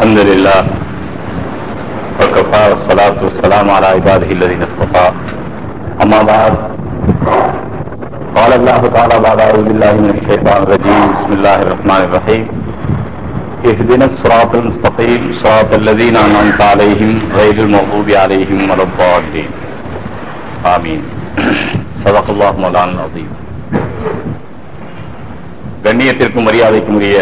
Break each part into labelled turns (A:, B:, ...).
A: الحمد لله وكفى والصلاة والسلام على عباده الذين اصطفى أما بعد قال الله تعالى بعد أعوذ بالله من الشيطان الرجيم بسم الله الرحمن الرحيم اهدنا الصراط المستقيم صراط الذين أنعمت عليهم غير المغضوب عليهم ولا الضالين آمين صدق الله مولانا العظيم கண்ணியத்திற்கும் மரியாதைக்கும் உரிய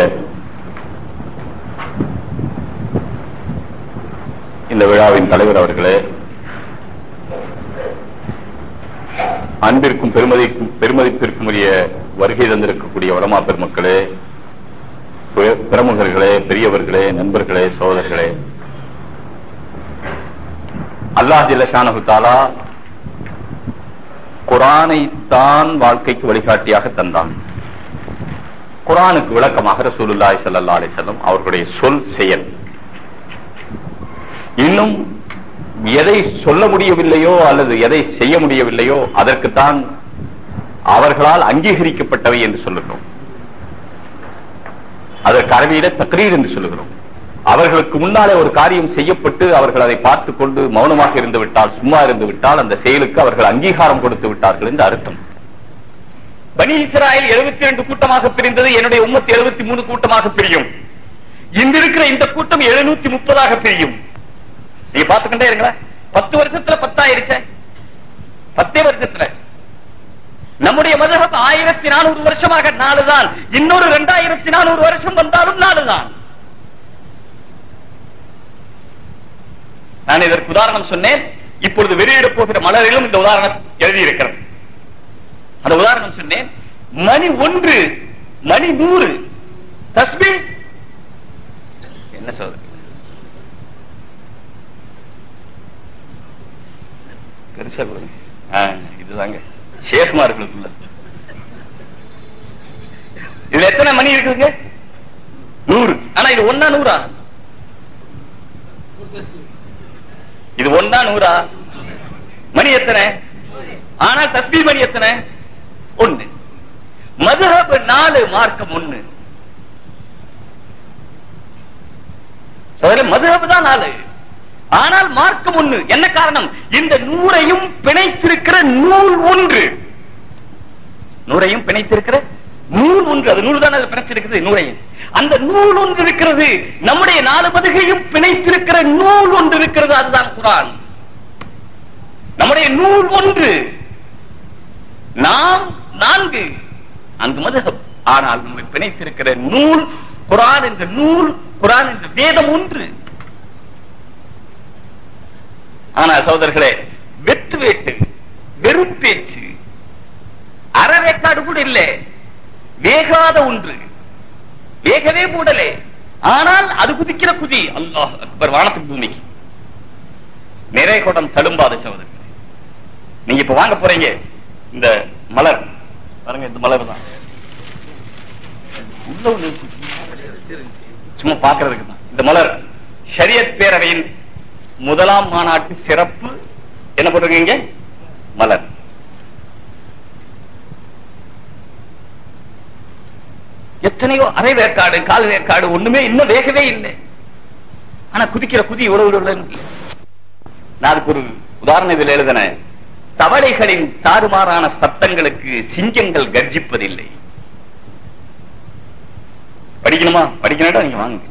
A: இந்த விழாவின் தலைவர் அவர்களே அன்பிற்கும் பெருமதிக்கும் பெருமதிப்பிற்கும் உரிய வருகை தந்திருக்கக்கூடிய வடமா பெருமக்களே பெ- பிரமுகர்களே பெரியவர்களே நண்பர்களே சோதர்களே அல்லாஹ் ஜில்லஷானஹு தாலா குரானை தான் வாழ்க்கைக்கு வழிகாட்டியாக தந்தான் குரானுக்கு விளக்கமாக ரசூலுல்லாஹி ஸல்லல்லாஹு அலைஹி வஸல்லம் அவர்களுடைய சொல் செயல் இன்னும் எதை சொல்ல முடியவில்லையோ அல்லது எதை செய்ய முடியவில்லையோ அதற்குத்தான் அவர்களால் அங்கீகரிக்கப்பட்டவை என்று சொல்லுகிறோம் அதற்கு அரபியில தக்ரீர் என்று சொல்லுகிறோம் அவர்களுக்கு முன்னாலே ஒரு காரியம் செய்யப்பட்டு அவர்கள் அதை பார்த்துக் கொண்டு மௌனமாக இருந்து விட்டால் சும்மா இருந்து விட்டால் அந்த செயலுக்கு அவர்கள் அங்கீகாரம் கொடுத்து விட்டார்கள் என்று அர்த்தம் பனி இஸ்ராயல் 72 ரெண்டு கூட்டமாக பிரிந்தது என்னுடைய உம்மத்து 73 மூணு கூட்டமாக பிரியும் இன்று இருக்கிற இந்த கூட்டம் 730 முப்பதாக பிரியும் நீங்க பாத்துக்கிட்டே இருங்களேன் பத்து வருஷத்துல பத்தாயிருச்சே பத்தே வருஷத்துல நம்முடைய மதகம் ஆயிரத்தி நானூறு வருஷமாக நாலுதான் இன்னொரு ரெண்டாயிரத்தி நானூறு வருஷம் வந்தாலும் நாலுதான் நான் இதற்கு உதாரணம் சொன்னேன் இப்பொழுது வெளியிடப் போகிற மலரிலும் இந்த உதாரணம் எழுதியிருக்கிறது அந்த உதாரணம் சொன்னேன் மணி ஒன்று மணி நூறு தஸ்பி என்ன சொல்றது பெருசா கொடுங்க ஆ, இதுதாங்க ஷேகுமார்களுக்குள்ள இதுல எத்தனை மணி இருக்குதுங்க நூறு ஆனா இது ஒன்னா நூறா இது ஒன்னா நூறா மணி எத்தனை ஆனா தஸ்பி மணி எத்தனை ஒண்ணு மதுஹப் நாலு மார்க்கம் ஒண்ணு சகோதரர்களே, மதுஹப் தான் நாலு ஆனால் மார்க்கம் ஒண்ணு என்ன காரணம் இந்த நூறையும் பிணைத்திருக்கிற நூல் ஒன்று நூறையும் பிணைத்திருக்கிற நூல் ஒன்று அது நூல் தான் அது பிணைச்சிருக்கிறது நூறையும் அந்த நூல் ஒன்று இருக்கிறது நம்முடைய நாலு பதுகையும் பிணைத்திருக்கிற நூல் ஒன்று இருக்கிறது அதுதான் குரான் நம்முடைய நூல் ஒன்று நாம் நான்கு அங்கு மதுகம் ஆனால் நம்மை பிணைத்திருக்கிற நூல் குரான் என்ற நூல் குரான் என்ற வேதம் ஒன்று ஆனா சகோதரர்களே வெற்று வேட்டு வெறும் பேச்சு அறவேக்காடு கூட இல்ல வேகாத ஒன்று வேகவே மூடலே ஆனால் அது குதிக்கிற குதி அல்லாஹ் அக்பர் வானத்துக்கு பூமிக்கு நிறைய குடம் தழும்பாத சகோதரர்களே நீங்க இப்ப வாங்க போறீங்க இந்த மலர் பாருங்க இந்த மலர் தான் உள்ள ஒண்ணு இருக்கு. சும்மா பாக்குறதுக்கு தான் இந்த மலர் ஷரியத் பேரவையின் முதலாம் மாநாட்டு சிறப்பு என்ன போட்டிருக்கீங்க மலர் எத்தனையோ அரை வேர்க்காடு கால் வேர்க்காடு ஒண்ணுமே இன்னும் வேகவே இல்லை ஆனா குதிக்கிற குதி இவ்வளவு இவ்வளவு இல்லை. நான் அதுக்கு ஒரு உதாரணம் இதில் எழுதினேன் தவளைகளின் தாறுமாறான சத்தங்களுக்கு சிங்கங்கள் கர்ஜிப்பதில்லை படிக்கணுமா படிக்கணும்டா நீங்க வாங்க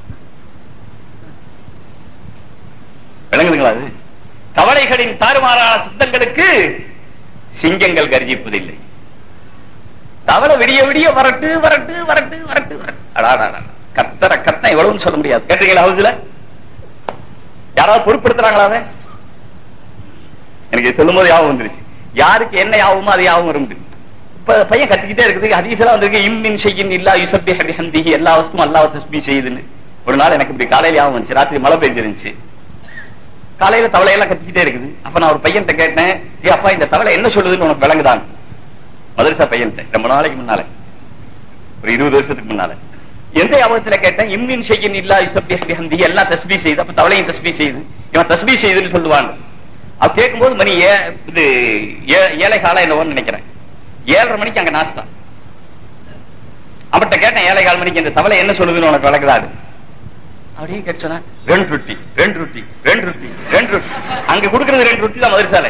A: விளங்குதுங்களா அது தவளைகளின் தாறுமாறான சத்தங்களுக்கு சிங்கங்கள் கர்ஜிப்பதில்லை தவளை விடிய விடிய வரட்டு வரட்டு வரட்டு வரட்டு வரட்டு அடாடா கத்தர கத்த எவ்வளவுன்னு சொல்ல முடியாது கேட்டீங்களா ஹவுஸ்ல யாராவது பொருட்படுத்துறாங்களா அதை எனக்கு இது சொல்லும் போது யாபம் வந்துருச்சு யாருக்கு என்ன யாபமோ அது யாபம் வரும் இப்ப பையன் கத்திக்கிட்டே இருக்குது ஹதீஸ்லாம் வந்திருக்கு இம்மின் செய்யின் இல்லா யுசப்பி ஹபி ஹந்திஹி எல்லா வஸ்தும் அல்லாஹ் தஸ்பி செய்யுதுன்னு ஒரு நாள் எனக்கு இப்படி காலையில யாபம் வந்துச்சு ராத்திரி மழை பெஞ்சிருந்துச்சு காலையில தவளையெல்லாம் கத்திக்கிட்டே இருக்குது அப்ப நான் ஒரு பையன்கிட்ட கேட்டேன் ஏ அப்பா இந்த தவளை என்ன சொல்லுதுன்னு உனக்கு விளங்குதான் மதரசா பையன்கிட்ட ரொம்ப நாளைக்கு முன்னால ஒரு இருபது வருஷத்துக்கு முன்னால எந்த ஞாபகத்துல கேட்டேன் இம்மின் செய்யின் இல்லா யுசப்பி ஹபி ஹந்திஹி எல்லாம் தஸ்பி செய்யுது அப்ப தவளையும் தஸ்பி செய்யுது இவன் தஸ்பி செய்யுதுன்னு சொல்லுவான் அவ கேட்கும்போது மணி ஏ- இது ஏ- ஏழை காலம் என்னவோன்னு நினைக்கிறேன் ஏழரை மணிக்கு அங்க நாஸ்தா அவன்கிட்ட கேட்டேன் ஏழை கால் மணிக்கு இந்த தவளை என்ன சொல்லுதுன்னு உனக்கு விளக்குதாரு அப்படியே கிடைச்சோன்னா ரெண்டு ரொட்டி ரெண்டு ரொட்டி ரெண்டு ரொட்டி ரெண்டு ரொட்டி அங்க கொடுக்கறது ரெண்டு ரொட்டி தான் மதுரசாலை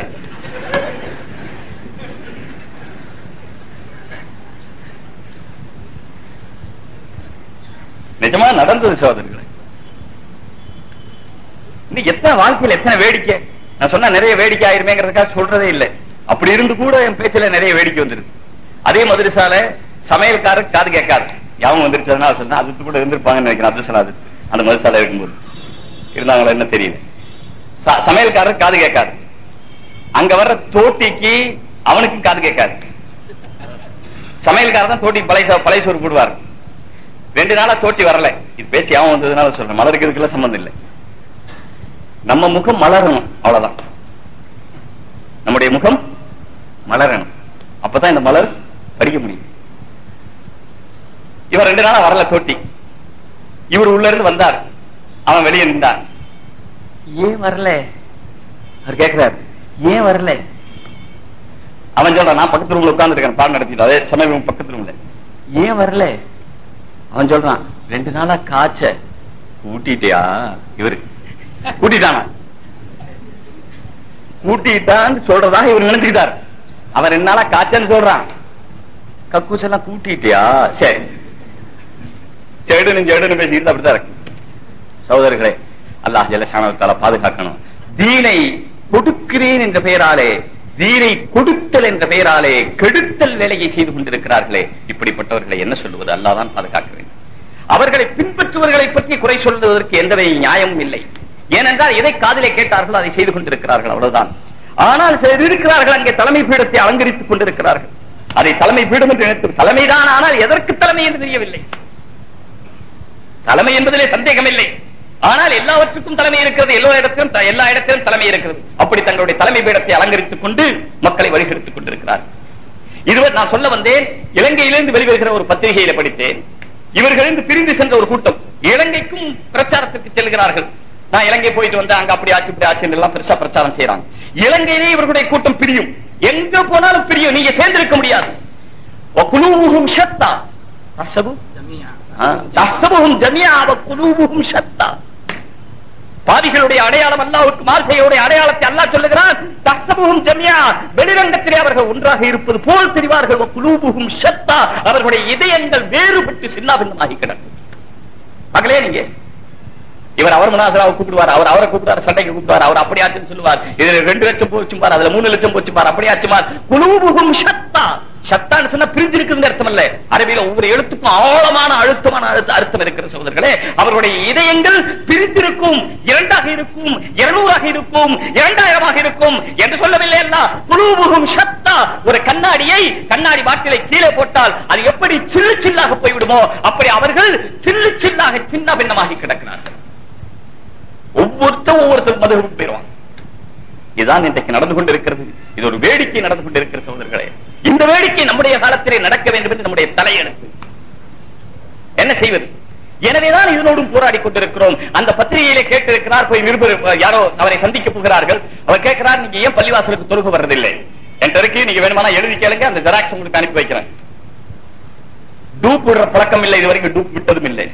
A: நிஜமா நடந்தது சோதனைகளை இன்னும் எத்தனை வாழ்க்கையில் எத்தனை வேடிக்கை நான் சொன்னா நிறைய வேடிக்கை ஆயிருமேங்கிறதுக்காக சொல்றதே இல்லை அப்படி இருந்து கூட என் பேச்சுல நிறைய வேடிக்கை வந்துருக்கு அதே மதுரசால சமையல்காரர் காது கேட்காது யாவும் வந்துருச்சதுன்னா சொன்னா அது கூட இருந்திருப்பாங்கன்னு நினைக்கிறேன் அதிர்ஷ்டம் அது அந்த மதுரசாலை இருக்கும்போது இருந்தாங்களா என்ன தெரியல ச- சமையல்காரர் காது கேட்காது அங்க வர்ற தோட்டிக்கு அவனுக்கும் காது கேட்காது சமையல்காரர் தான் தோட்டி பழைய சோ- பழைய சோறு போடுவார் ரெண்டு நாளா தோட்டி வரல இது பேச்சு யாவும் வந்ததுனால சொல்றேன் மலருக்கு இதுக்கெல்லாம் சம்பந்தம் இல்லை நம்ம முகம் மலரணும் அவ்வளவுதான் நம்முடைய முகம் மலரணும் அப்பதான் இந்த மலர் பறிக்க முடியும் இவன் ரெண்டு நாளா வரல தோட்டி இவர் உள்ள இருந்து வந்தார் அவன் வெளியே நின்றார் ஏன் வரல அவர் கேட்கிறார் ஏன் வரல அவன் சொல்றான் நான் பக்கத்து ரூம்ல உட்கார்ந்து இருக்கேன் பாடம் நடத்திட்டு அதே சமய room பக்கத்து ரூம்ல ஏன் வரல அவன் சொல்றான் ரெண்டு நாளா காய்ச்ச கூட்டிட்டியா இவரு கூட்டிட்டானா கூட்டிட்டான்னு சொல்றதாக இவர் நினைச்சுக்கிட்டார் அவன் ரெண்டு நாளா காய்ச்சன்னு சொல்றான் கக்கூஸ் எல்லாம் கூட்டிட்டியா சரி செடுன்னு செடுன்னு பேசிட்டு அப்படித்தான் இருக்கு சகோதரர்களே அல்லாஹ் ஜல்லஷானவத்தால பாதுகாக்கணும் தீனை கொடுக்கிறேன் என்ற பெயராலே தீனை கொடுத்தல் என்ற பெயராலே கெடுத்தல் வேலையை செய்து கொண்டிருக்கிறார்களே இப்படிப்பட்டவர்களை என்ன சொல்லுவது அல்லாஹ் தான் பாதுகாக்க வேண்டும் அவர்களை பின்பற்றுவர்களை பற்றி குறை சொல்வதற்கு எந்த நியாயமும் இல்லை ஏனென்றால் எதை காதிலே கேட்டார்களோ அதை செய்து கொண்டிருக்கிறார்கள் அவ்வளவுதான் ஆனால் சிலர் இருக்கிறார்கள் அங்கே தலைமை பீடத்தை அலங்கரித்துக் கொண்டிருக்கிறார்கள் அதை தலைமை பீடம் என்று நினைத்து தலைமைதான் ஆனால் எதற்கு தலைமை என்று தெரியவில்லை தலைமை என்பதிலே சந்தேகம் இல்லை ஆனால் எல்லாவற்றுக்கும் தலைமை இருக்கிறது எல்லா இடத்திலும் த- எல்லா இடத்திலும் தலைமை இருக்கிறது அப்படி தங்களுடைய தலைமை பீடத்தை அலங்கரித்துக் கொண்டு மக்களை வழிகெடுத்துக் கொண்டிருக்கிறார்கள் இதுவர் நான் சொல்ல வந்தேன் இலங்கையிலிருந்து வெளிவருகிற ஒரு பத்திரிகையில படித்தேன் இவர்களிருந்து பிரிந்து சென்ற ஒரு கூட்டம் இலங்கைக்கும் பிரச்சாரத்திற்கு செல்கிறார்கள் நான் இலங்கை போயிட்டு வந்தேன் அங்க அப்படி ஆச்சு இப்படி ஆச்சு எல்லாம் பெருசா பிரச்சாரம் செய்யறாங்க இலங்கையிலே இவர்களுடைய கூட்டம் பிரியும் எங்க போனாலும் பிரியும் நீங்க சேர்ந்திருக்க முடியாது وقلوبهم شتى تحسبوا آه. تحسبهم جميعا وقلوبهم شتى பாதிகளுடைய அடையாளம் அல்லாவுக்கு மார்சையுடைய அடையாளத்தை அல்லாஹ் சொல்லுகிறான் தஹ்சபுஹும் ஜமியா வெளிரங்கத்திலே அவர்கள் ஒன்றாக இருப்பது போல் தெரிவார்கள் குலூபுகும் ஷத்தா அவர்களுடைய இதயங்கள் வேறுபட்டு சின்னாபின்னமாகி கிடக்கும் மகளே நீங்க இவர் அவர் மனாசராவை கூப்பிடுவார் அவர் அவரை கூப்பிடுவார் சண்டைக்கு கூப்பிடுவார் அவர் அப்படி ஆச்சுன்னு சொல்லுவார் இதுல ரெண்டு லட்சம் போச்சு பார் அதுல மூணு லட்சம் போச்சு பார் அப்படி ஆச்சு பார் குலூபுகும் ஷத்தா ஷத்தான்னு சொன்னா பிரிஞ்சிருக்குன்னு அர்த்தம் இல்ல அரபியில ஒவ்வொரு எழுத்துக்கும் ஆழமான அழுத்தமான அழுத்த அர்த்தம் இருக்கிற சகோதரர்களே அவருடைய இதயங்கள் பிரிந்திருக்கும் இரண்டாக இருக்கும் இருநூறாக இருக்கும் இரண்டாயிரமாக இருக்கும் என்று சொல்லவில்லை அல்ல குலூபுகும் ஷத்தா ஒரு கண்ணாடியை கண்ணாடி பாட்டிலை கீழே போட்டால் அது எப்படி சில்லு சில்லாக போய்விடுமோ அப்படி அவர்கள் சில்லு சில்லாக சின்ன பின்னமாகி கிடக்கிறார்கள் ஒவ்வொருத்தரும் ஒவ்வொருத்தர் மதுவுக்கு போயிருவாங்க இதுதான் இன்றைக்கு நடந்து கொண்டிருக்கிறது இது ஒரு வேடிக்கை நடந்து கொண்டிருக்கிற சகோதரர்களே இந்த வேடிக்கை நம்முடைய காலத்திலே நடக்க வேண்டும் என்று நம்முடைய தலையெழுத்து என்ன செய்வது எனவேதான் இதனோடும் போராடி கொண்டிருக்கிறோம் அந்த பத்திரிகையிலே கேட்டிருக்கிறார் போய் நிருபர் யாரோ அவரை சந்திக்க போகிறார்கள் அவர் கேட்கிறார் நீங்க ஏன் பள்ளிவாசலுக்கு தொழுக வர்றதில்லை என் இருக்கு நீங்க வேணுமானா எழுதி கேளுங்க அந்த ஜெராக்ஸ் உங்களுக்கு அனுப்பி வைக்கிறேன் டூப் விடுற பழக்கம் இல்லை இது வரைக்கும் டூப் விட்டதும் இல்லை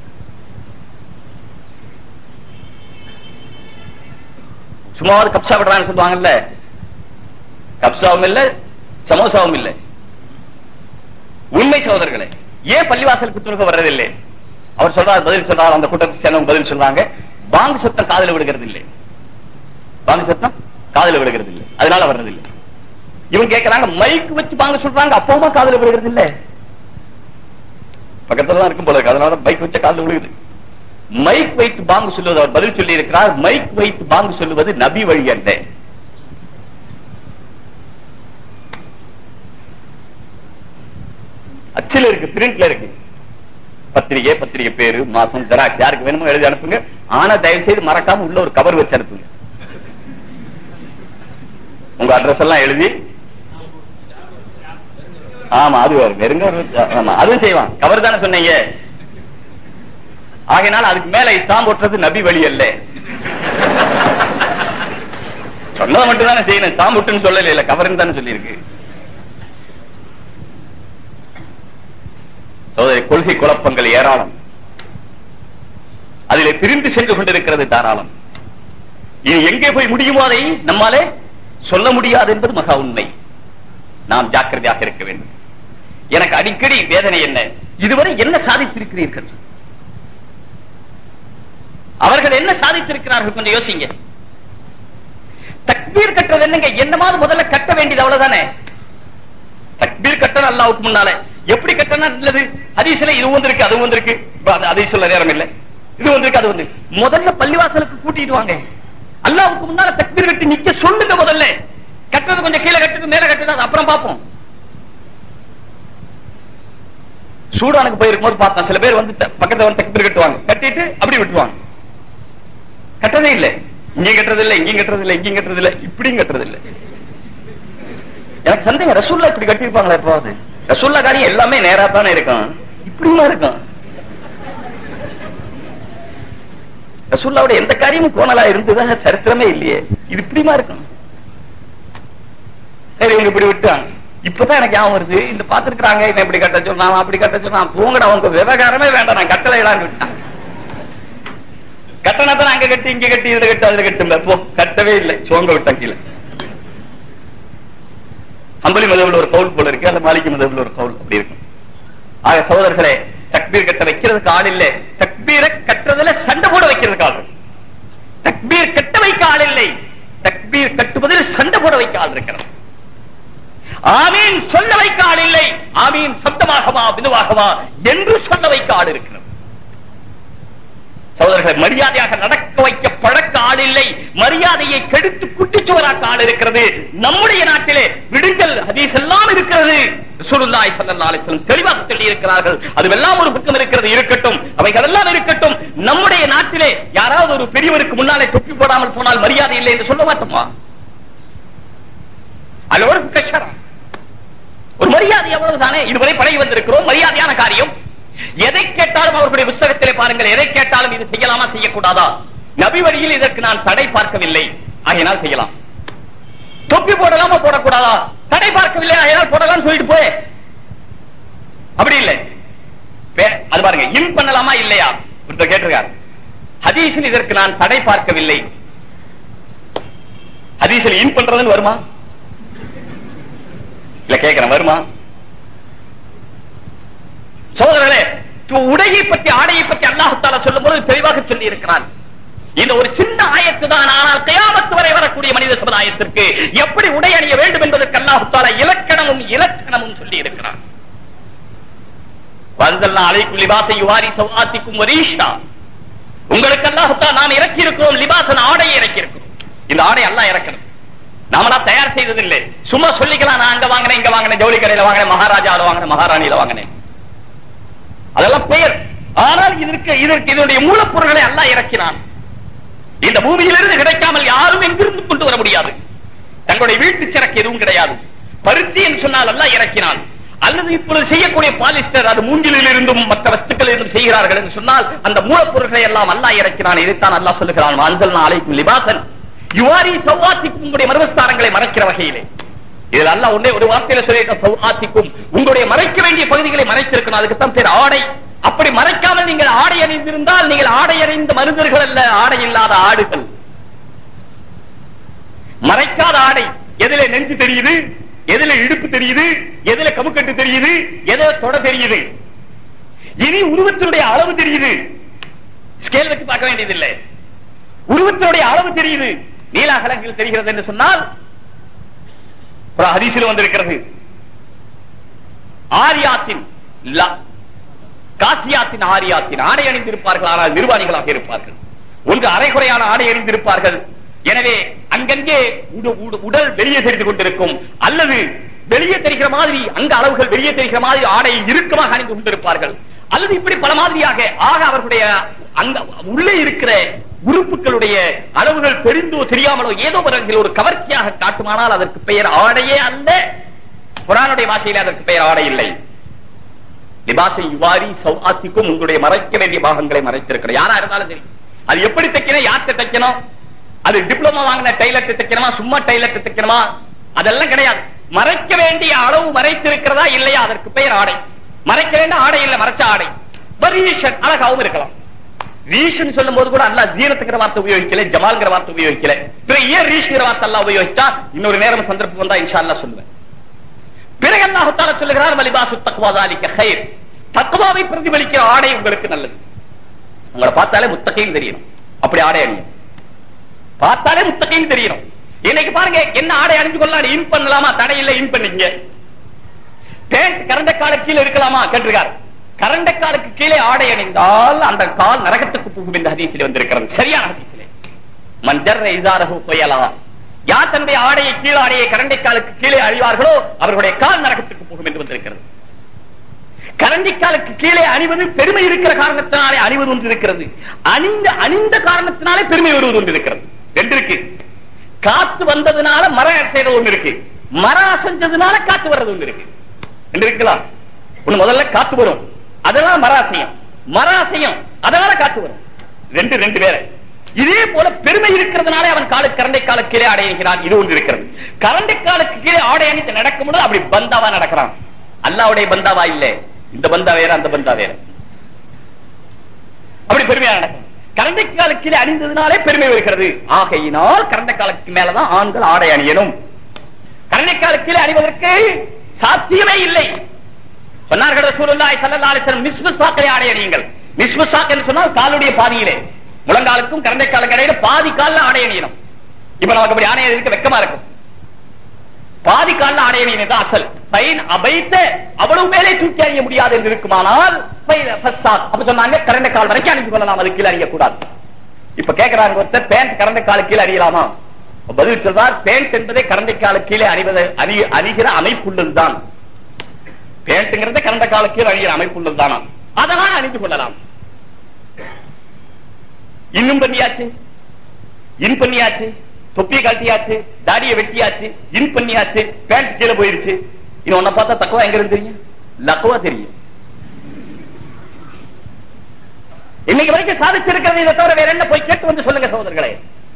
A: சும்மாவது கப்சா விடுறான்னு சொல்லுவாங்கல்ல கப்சாவும் இல்ல சமோசாவும் இல்லை உண்மை சகோதரர்களே ஏன் பள்ளிவாசலுக்கு துணுக வர்றதில்லை அவர் சொல்றார் பதில் சொல்றார் அந்த கூட்டத்துக்கு சேர்ந்தவங்க பதில் சொல்றாங்க பாங்கு சத்தம் காதுல விடுகிறது இல்லை பாங்கு சத்தம் காதுல விடுகிறது இல்லை அதனால வர்றதில்லை இவங்க கேட்கறாங்க மைக் வச்சு பாங்க சொல்றாங்க அப்பவுமா காதுல விழுகிறது இல்ல பக்கத்துல தான் இருக்கும் போல இருக்கு அதனால மைக் வச்ச காதுல விழுகுது மைக் வைத்து பாங்கு சொல்லுவது அவர் பதில் சொல்லி இருக்கிறார் மைக் வைத்து பாங்கு சொல்லுவது நபி வழி அல்ல அச்சில் இருக்கு பிரிண்ட்ல இருக்கு பத்திரிகை பத்திரிகை பேரு மாசம் ஜெராக்ஸ் யாருக்கு வேணுமோ எழுதி அனுப்புங்க ஆனா தயவு செய்து மறக்காம உள்ள ஒரு கவர் வச்சு அனுப்புங்க உங்க அட்ரஸ் எல்லாம் எழுதி ஆமா அது வரும் வெறுங்க ஒரு- ஆமா அதுவும் செய்வான் கவர் தானே சொன்னீங்க ஆகையினால அதுக்கு மேல இஸ்லாம் போட்டுறது நபி வழி அல்ல சொன்னதை மட்டும் தானே செய்யணும் இஸ்லாம் போட்டுன்னு சொல்லல இல்ல கவர்னு தானே சொல்லியிருக்கு சோதரி கொள்கை குழப்பங்கள் ஏராளம் அதிலே பிரிந்து சென்று கொண்டிருக்கிறது தாராளம் இது எங்கே போய் முடியுமோ அதை நம்மாலே சொல்ல முடியாது என்பது மகா உண்மை நாம் ஜாக்கிரதையாக இருக்க வேண்டும் எனக்கு அடிக்கடி வேதனை என்ன இதுவரை என்ன சாதித்திருக்கிறீர்கள் அவர்கள் என்ன சாதித்திருக்கிறார்கள் கொஞ்சம் யோசிங்க தக்பீர் கட்டுறது என்னங்க என்னமாவது முதல்ல கட்ட வேண்டியது அவ்வளவுதானே தக்பீர் கட்டணும் அல்லாவுக்கு முன்னால எப்படி கட்டணும் நல்லது ஹதீஸ்ல இது வந்திருக்கு அது வந்திருக்கு இப்ப அது அதை சொல்ல நேரம் இல்ல இது வந்திருக்கு அது வந்து முதல்ல பள்ளிவாசலுக்கு கூட்டிட்டு வாங்க அல்லாவுக்கு முன்னால தக்பீர் கட்டி நிக்க சொல்லுங்க முதல்ல கட்டுறது கொஞ்சம் கீழே கட்டுறது மேல கட்டுறது அது அப்புறம் பார்ப்போம் சூடானுக்கு போயிருக்கும் போது பார்த்தா சில பேர் வந்து த- பக்கத்துல வந்து தக்பீர் கட்டுவாங்க கட்டிட்டு அப்படி விட்டுருவாங்க கட்டதே இல்ல இங்கேயும் கட்டுறது இல்ல இங்கேயும் கட்டுறது இல்ல இங்கேயும் கட்டுறது இல்ல இப்படியும் கட்டுறது இல்ல எனக்கு சந்தேகம் ரசூல்லா இப்படி கட்டியிருப்பாங்களா எப்பாவது ரசூல்லா காரியம் எல்லாமே நேரா தானே இருக்கும் இப்படிமா இருக்கும் ரசூல்லாவோட எந்த காரியமும் கோணலா இருந்ததாக சரித்திரமே இல்லையே இது இப்படிமா இருக்கும் சரி இவங்க இப்படி விட்டாங்க இப்பதான் எனக்கு ஞாபகம் வருது இந்த பாத்துருக்காங்க இவன் இப்படி கட்ட சொன்னான் அப்படி கட்ட சொன்னான் போங்கடா அவங்க விவகாரமே வேண்டாம் நான் கட்டளை இடான்னு விட்டான் கட்டணத்தை அங்க கட்டி இங்க கட்டி இதுல கட்டி அதுல கட்டுங்க போ கட்டவே இல்லை சோங்க விட்டான் கீழே அம்பலி மதவுல ஒரு கவுல் போல இருக்கு அந்த மாலிக்கு மதவுல ஒரு கவுல் அப்படி இருக்கும் ஆக சகோதரர்களே தக்பீர் கட்ட வைக்கிறதுக்கு ஆள் இல்ல தக்பீரை கட்டுறதுல சண்டை போட வைக்கிறதுக்கு ஆள் இருக்கு. தக்பீர் கட்ட வைக்க ஆள் இல்லை தக்பீர் கட்டுவதில் சண்டை போட வைக்க ஆள் இருக்கிறது ஆமீன் சொல்ல வைக்க ஆள் இல்லை ஆமீன் சப்தமாகவா மெதுவாகவா என்று சொல்ல வைக்க ஆள் இருக்கிறது சகோதரர்களை மரியாதையாக நடக்க வைக்க பழக்க ஆள் இல்லை மரியாதையை கெடுத்து குட்டிச்சுவராக்க ஆள் இருக்கிறது நம்முடைய நாட்டிலே விடுங்கள் ஹதீஸ் எல்லாம் இருக்கிறது ரசூலுல்லாஹி ஸல்லல்லாஹு அலைஹி வஸல்லம் தெளிவாக சொல்லி இருக்கிறார்கள் அதுவெல்லாம் ஒரு பக்கம் இருக்கிறது இருக்கட்டும் அவைகள் எல்லாம் இருக்கட்டும் நம்முடைய நாட்டிலே யாராவது ஒரு பெரியவருக்கு முன்னாலே தொப்பி போடாமல் போனால் மரியாதை இல்லை என்று சொல்ல மாட்டோமா அது ஒரு கஷ்டம் ஒரு மரியாதை அவ்வளவுதானே இதுவரை பழகி வந்திருக்கிறோம் மரியாதையான காரியம் எதை கேட்டாலும் அவர்களுடைய புஸ்தகத்திலே பாருங்கள் எதை கேட்டாலும் இது செய்யலாமா செய்யக்கூடாதா நபி வழியில் இதற்கு நான் தடை பார்க்கவில்லை ஆகையினால் செய்யலாம் தொப்பி போடலாமா போடக்கூடாதா தடை பார்க்கவில்லை ஆகையினால் போடலாம் சொல்லிட்டு போய் அப்படி இல்லை பே- அது பாருங்க இன் பண்ணலாமா இல்லையா ஒருத்தர் கேட்டிருக்கார் ஹதீஸில் இதற்கு நான் தடை பார்க்கவில்லை ஹதீஸில் இன் பண்றதுன்னு வருமா இல்ல கேட்கிறேன் வருமா சோதரர்களே து- உடையை பற்றி ஆடையை பற்றி அல்லாஹால சொல்லும் போது தெளிவாக சொல்லி இருக்கிறான் இந்த ஒரு சின்ன ஆயத்து தான் ஆனால் கயாமத்து வரை வரக்கூடிய மனித சமுதாயத்திற்கு எப்படி உடை அணிய வேண்டும் என்பதற்கு அல்லாஹால இலக்கணமும் இலக்கணமும் சொல்லி இருக்கிறான் வந்தல்லா அலைக்கும் லிபாசை யுவாரி சவாத்திக்கும் வரீஷா உங்களுக்கு அல்லாஹால நாம் இறக்கி இருக்கிறோம் லிபாசன் ஆடையை இறக்கி இருக்கிறோம் இந்த ஆடை அல்லாஹ் இறக்கணும் நாமளா தயார் செய்தது இல்லை சும்மா சொல்லிக்கலாம் நான் அங்க வாங்கினேன் இங்க வாங்கினேன் ஜவுளி கடையில வாங்கினேன் மகாராஜாவில் வாங்கினேன் மகாராணியில வாங்கினேன் அதெல்லாம் பெயர் ஆனால் இதற்கு இதற்கு இதனுடைய மூலப்பொருட்களை அல்லாஹ் இறக்கினான் இந்த பூமியிலிருந்து கிடைக்காமல் யாரும் எங்கிருந்து கொண்டு வர முடியாது தங்களுடைய வீட்டு சரக்கு எதுவும் கிடையாது பருத்தி என்று சொன்னால் அல்லாஹ் இறக்கினான் அல்லது இப்பொழுது செய்யக்கூடிய பாலிஸ்டர் அது மூங்கிலில் இருந்தும் மற்ற வஸ்துக்கள் இருந்தும் செய்கிறார்கள் என்று சொன்னால் அந்த மூலப்பொருட்களை எல்லாம் அல்லாஹ் இறக்கினான் இதைத்தான் அல்லாஹ் சொல்லுகிறான் மான்சல் அலைக்கும் லிபாசன் யுவாரி சௌவாத்திக்கும் உங்களுடைய மர்மஸ்தானங்களை மறைக்கிற வகையிலே இதில் அல்லாஹ் ஒன்னே ஒரு வார்த்தையில சொல்லிட்ட சௌவாத்திக்கும் உங்களுடைய மறைக்க வேண்டிய பகுதிகளை மறைத்திருக்கணும் அதுக்குத்தான் பேர் ஆடை அப்படி மறைக்காமல் நீங்கள் ஆடை அணிந்திருந்தால் நீங்கள் ஆடை அணிந்த மனிதர்கள் அல்ல ஆடை இல்லாத ஆடுகள் மறைக்காத ஆடை எதுல நெஞ்சு தெரியுது எதுல இடுப்பு தெரியுது எதுல கமுக்கட்டு தெரியுது எதுல தொட தெரியுது இனி உருவத்தினுடைய அளவு தெரியுது ஸ்கேல் வச்சு பார்க்க வேண்டியதில்லை உருவத்தினுடைய அளவு தெரியுது நீலாகலங்கள் தெரிகிறது என்று சொன்னால் ஒரு ஹதீஸில் வந்திருக்கிறது ஆரியாத்தின் ல- காசியாத்தின் ஆரியாத்தின் ஆடை அணிந்திருப்பார்கள் ஆனால் நிர்வாணிகளாக இருப்பார்கள் ஒன்று அரைகுறையான ஆடை அணிந்திருப்பார்கள் எனவே அங்கங்கே உட- உட- உடல் வெளியே தெரிந்து கொண்டிருக்கும் அல்லது வெளியே தெரிகிற மாதிரி அங்க அளவுகள் வெளியே தெரிகிற மாதிரி ஆடை இறுக்கமாக அணிந்து கொண்டிருப்பார்கள் அல்லது இப்படி பல மாதிரியாக ஆக அவர்களுடைய அங்க உள்ளே இருக்கிற உறுப்புகளுடைய அளவுகள் தெரிந்தோ தெரியாமலோ ஏதோ ஒரு வகையில் ஒரு கவர்ச்சியாக காட்டுமானால் அதற்கு பெயர் ஆடையே அல்ல குரானுடைய பாஷையில் அதற்கு பெயர் ஆடை இல்லை லிபாசை யுவாரி சௌஆத்திக்கும் உங்களுடைய மறைக்க வேண்டிய பாகங்களை மறைத்திருக்கிற யாரா இருந்தாலும் சரி அது எப்படி தைக்கணும் யார்கிட்ட தைக்கணும் அது டிப்ளமா வாங்கின டைலர் தைக்கணுமா சும்மா டைலர் தைக்கணுமா அதெல்லாம் கிடையாது மறைக்க வேண்டிய அளவு மறைத்திருக்கிறதா இல்லையா அதற்கு பெயர் ஆடை மறைக்க வேண்டிய ஆடை இல்ல மறைச்ச ஆடை பரீஷன் அழகாவும் இருக்கலாம் ரீஷ்னு சொல்லும் போது கூட அல்லாஹ் ஜீனத்துங்கிற வார்த்தை உபயோகிக்கல ஜமால்ங்கிற வார்த்தை உபயோகிக்கல பிறகு ஏன் ரீஷ்ங்கிற வார்த்தை அல்லாஹ் உபயோகிச்சா இன்னொரு நேரம் சந்தர்ப்பம் வந்தா இன்ஷா அல்லாஹ் சொல்லுவேன் பிறகு அல்லாஹ் தஆலா சொல்லுகிறார் வலிபாசு தக்வா ذلك خير தக்வாவை பிரதிபலிக்கிற ஆடை உங்களுக்கு நல்லது உங்களை பார்த்தாலே முத்தகையும் தெரியணும் அப்படி ஆடை அணியும் பார்த்தாலே முத்தகையும் தெரியணும் இன்னைக்கு பாருங்க என்ன ஆடை அணிஞ்சு கொள்ளலாம் இன் பண்ணலாமா தடை இல்ல இன் பண்ணீங்க பேண்ட் கரண்ட கால கீழே இருக்கலாமா கேட்டிருக்காரு கரண்ட காலுக்கு கீழே ஆடை அணிந்தால் அந்த கால் நரகத்துக்கு போகும் என்று ஹதீஸில் வந்திருக்கிறது சரியான ஹதீஸிலே மஞ்சர் இசாரஹு புயலா யார் தன்னுடைய ஆடையை கீழே ஆடையை கரண்டை காலுக்கு கீழே அழிவார்களோ அவர்களுடைய கால் நரகத்துக்கு போகும் என்று வந்திருக்கிறது கரண்டிக்காலுக்கு கீழே அணிவது பெருமை இருக்கிற காரணத்தினாலே அணிவது ஒன்று இருக்கிறது அணிந்த அணிந்த காரணத்தினாலே பெருமை வருவது ஒன்று இருக்கிறது ரெண்டு இருக்கு காத்து வந்ததுனால மரம் அசைறது ஒண்ணு இருக்கு மரம் அசைஞ்சதுனால காத்து வர்றது ஒண்ணு இருக்கு ரெண்டு இருக்கலாம் ஒண்ணு முதல்ல காத்து வரும் அதெல்லாம் மர அசையும் மர அசையும் அதனால காத்து வரும் ரெண்டு ரெண்டு பேர இதே போல பெருமை இருக்கிறதுனால அவன் காலுக்கு கரண்டை காலுக்கு கீழே ஆடை அணிகிறான் இது ஒன்று இருக்கிறது கரண்டை காலுக்கு கீழே ஆடை அணித்து நடக்கும் பொழுது அப்படி பந்தாவா நடக்கிறான் அல்லாவுடைய பந்தாவா இல்ல இந்த பந்தா வேற அந்த பந்தா வேற அப்படி பெருமையா நடக்கும் கரண்டை காலுக்கு கீழே அணிந்ததுனாலே பெருமை வருகிறது ஆகையினால் கரண்டை காலுக்கு மேலதான் ஆண்கள் ஆடை அணியணும் கரண்டை காலுக்கு கீழே அணிவதற்கு சாத்தியமே இல்லை சொன்னார்கள் ரசூலுல்லாஹி ஸல்லல்லாஹு அலைஹி வஸல்லம் நிஸ்பு சாக்கை ஆடை அணியுங்கள் நிஸ்பு சாக் என்று சொன்னால் காலுடைய பாதியிலே முழங்காலுக்கும் கரண்டை காலுக்கு இடையில பாதி கால்ல ஆடை அணியணும் இப்ப நமக்கு அப்படி ஆடை அணியதுக்கு வெக்கமா இருக்கும் பாதி கால்ல ஆடை அணியது அசல் பைன் அபைத்த அவ்வளவு மேலே தூக்கி அணிய முடியாது என்று இருக்குமானால் பைன ஃபஸ்ஸாக். அப்ப சொன்னாங்க கரண்டை கால் வரைக்கும் அணிஞ்சு கொள்ளலாம் அது கீழே அணியக்கூடாது இப்ப கேக்குறாங்க ஒருத்தர் பேண்ட் கரண்டை காலு கீழே அணியலாமா பதில் சொல்வார் பேண்ட் என்பதை கரண்டை காலு கீழே அணிவதை அணி அணிகிற அமைப்புள்ளதுதான் பேண்ட்ங்கிறத கரண்ட கால கீழே அணிகிற அமைப்புள்ளது தானா அதனால் அணிந்து கொள்ளலாம் இன்னும் பண்ணியாச்சு இன் பண்ணியாச்சு தொப்பியை கழட்டியாச்சு தாடியை வெட்டியாச்சு இன் பண்ணியாச்சு பேண்ட் கீழே போயிருச்சு இன்னும் உன்னை பார்த்தா தக்குவா எங்க இருந்து தெரியும் லக்குவா தெரியும் இன்னைக்கு வரைக்கும் சாதிச்சிருக்கிறது இதை தவிர வேற என்ன போய் கேட்டு வந்து சொல்லுங்க சகோதரர்களே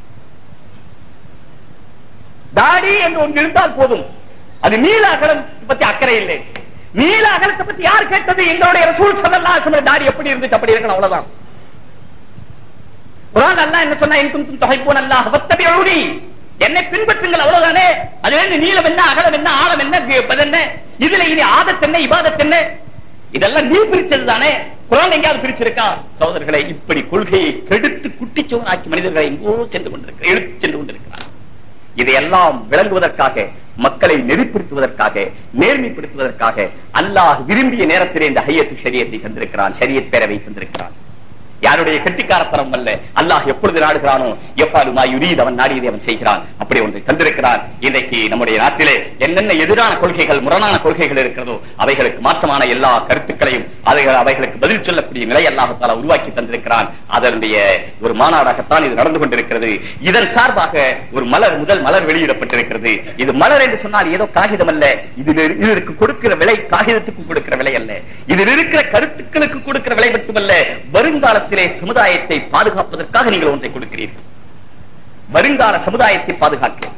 A: தாடி என்று ஒன்று இருந்தால் போதும் அது நீல அகலம் பத்தி அக்கறை இல்லை நீல அகலத்தை பத்தி யார் கேட்டது எங்களுடைய ரசூல் ஸல்லல்லாஹு அலைஹி வஸல்லம் தாடி எப்படி இருந்துச்சு அப்படி இருக்கணும் அவ்வளவுதான் குர்ஆன் அல்லாஹ் என்ன சொன்னா இன் குன்தும் துஹிப்பூன அல்லாஹ் ஃபத்தபிஊனி என்னை பின்பற்றுங்கள் அவ்வளவுதானே அதுல இருந்து நீளம் என்ன அகலம் என்ன ஆழம் என்ன அது என்ன இதுல இனி ஆதத் என்ன இபாதத் என்ன இதெல்லாம் நீ பிரிச்சது தானே குரான் எங்கேயாவது பிரிச்சிருக்கா சகோதரர்களை இப்படி கொள்கையை கெடுத்து குட்டிச்சோராக்கி மனிதர்களை எங்கோ சென்று கொண்டிருக்கிறார் எடுத்து சென்று கொண்டிருக்கிறார் இதையெல்லாம் விளங்குவதற்காக மக்களை நெறிப்படுத்துவதற்காக நேர்மைப்படுத்துவதற்காக அல்லாஹ் விரும்பிய நேரத்திலே இந்த ஹையத்து ஷரியத்தை தந்திருக்கிறான் ஷரியத் பேரவை தந்திருக்கிறான் யாருடைய கெட்டிக்காரத்தனம் அல்ல அல்லாஹ் எப்பொழுது நாடுகிறானோ எப்பாலுமா யுரீத் அவன் நாடியதை அவன் செய்கிறான் அப்படி ஒன்றை தந்திருக்கிறான் இன்றைக்கு நம்முடைய நாட்டிலே என்னென்ன எதிரான கொள்கைகள் முரணான கொள்கைகள் இருக்கிறதோ அவைகளுக்கு மாற்றமான எல்லா கருத்துக்களையும் அவைகள் அவைகளுக்கு பதில் சொல்லக்கூடிய நிலை அல்லாஹால உருவாக்கி தந்திருக்கிறான் அதனுடைய ஒரு மாநாடாகத்தான் இது நடந்து கொண்டிருக்கிறது இதன் சார்பாக ஒரு மலர் முதல் மலர் வெளியிடப்பட்டிருக்கிறது இது மலர் என்று சொன்னால் ஏதோ காகிதம் அல்ல இதில் இரு- இதற்கு கொடுக்கிற விலை காகிதத்துக்கு கொடுக்கிற விலை அல்ல இதில் இருக்கிற கருத்துக்களுக்கு கொடுக்கிற விலை மட்டுமல்ல வருங்காலத்திலே சமுதாயத்தை பாதுகாப்பதற்காக நீங்கள் ஒன்றை கொடுக்கிறீர்கள் வருங்கால சமுதாயத்தை பாதுகாக்க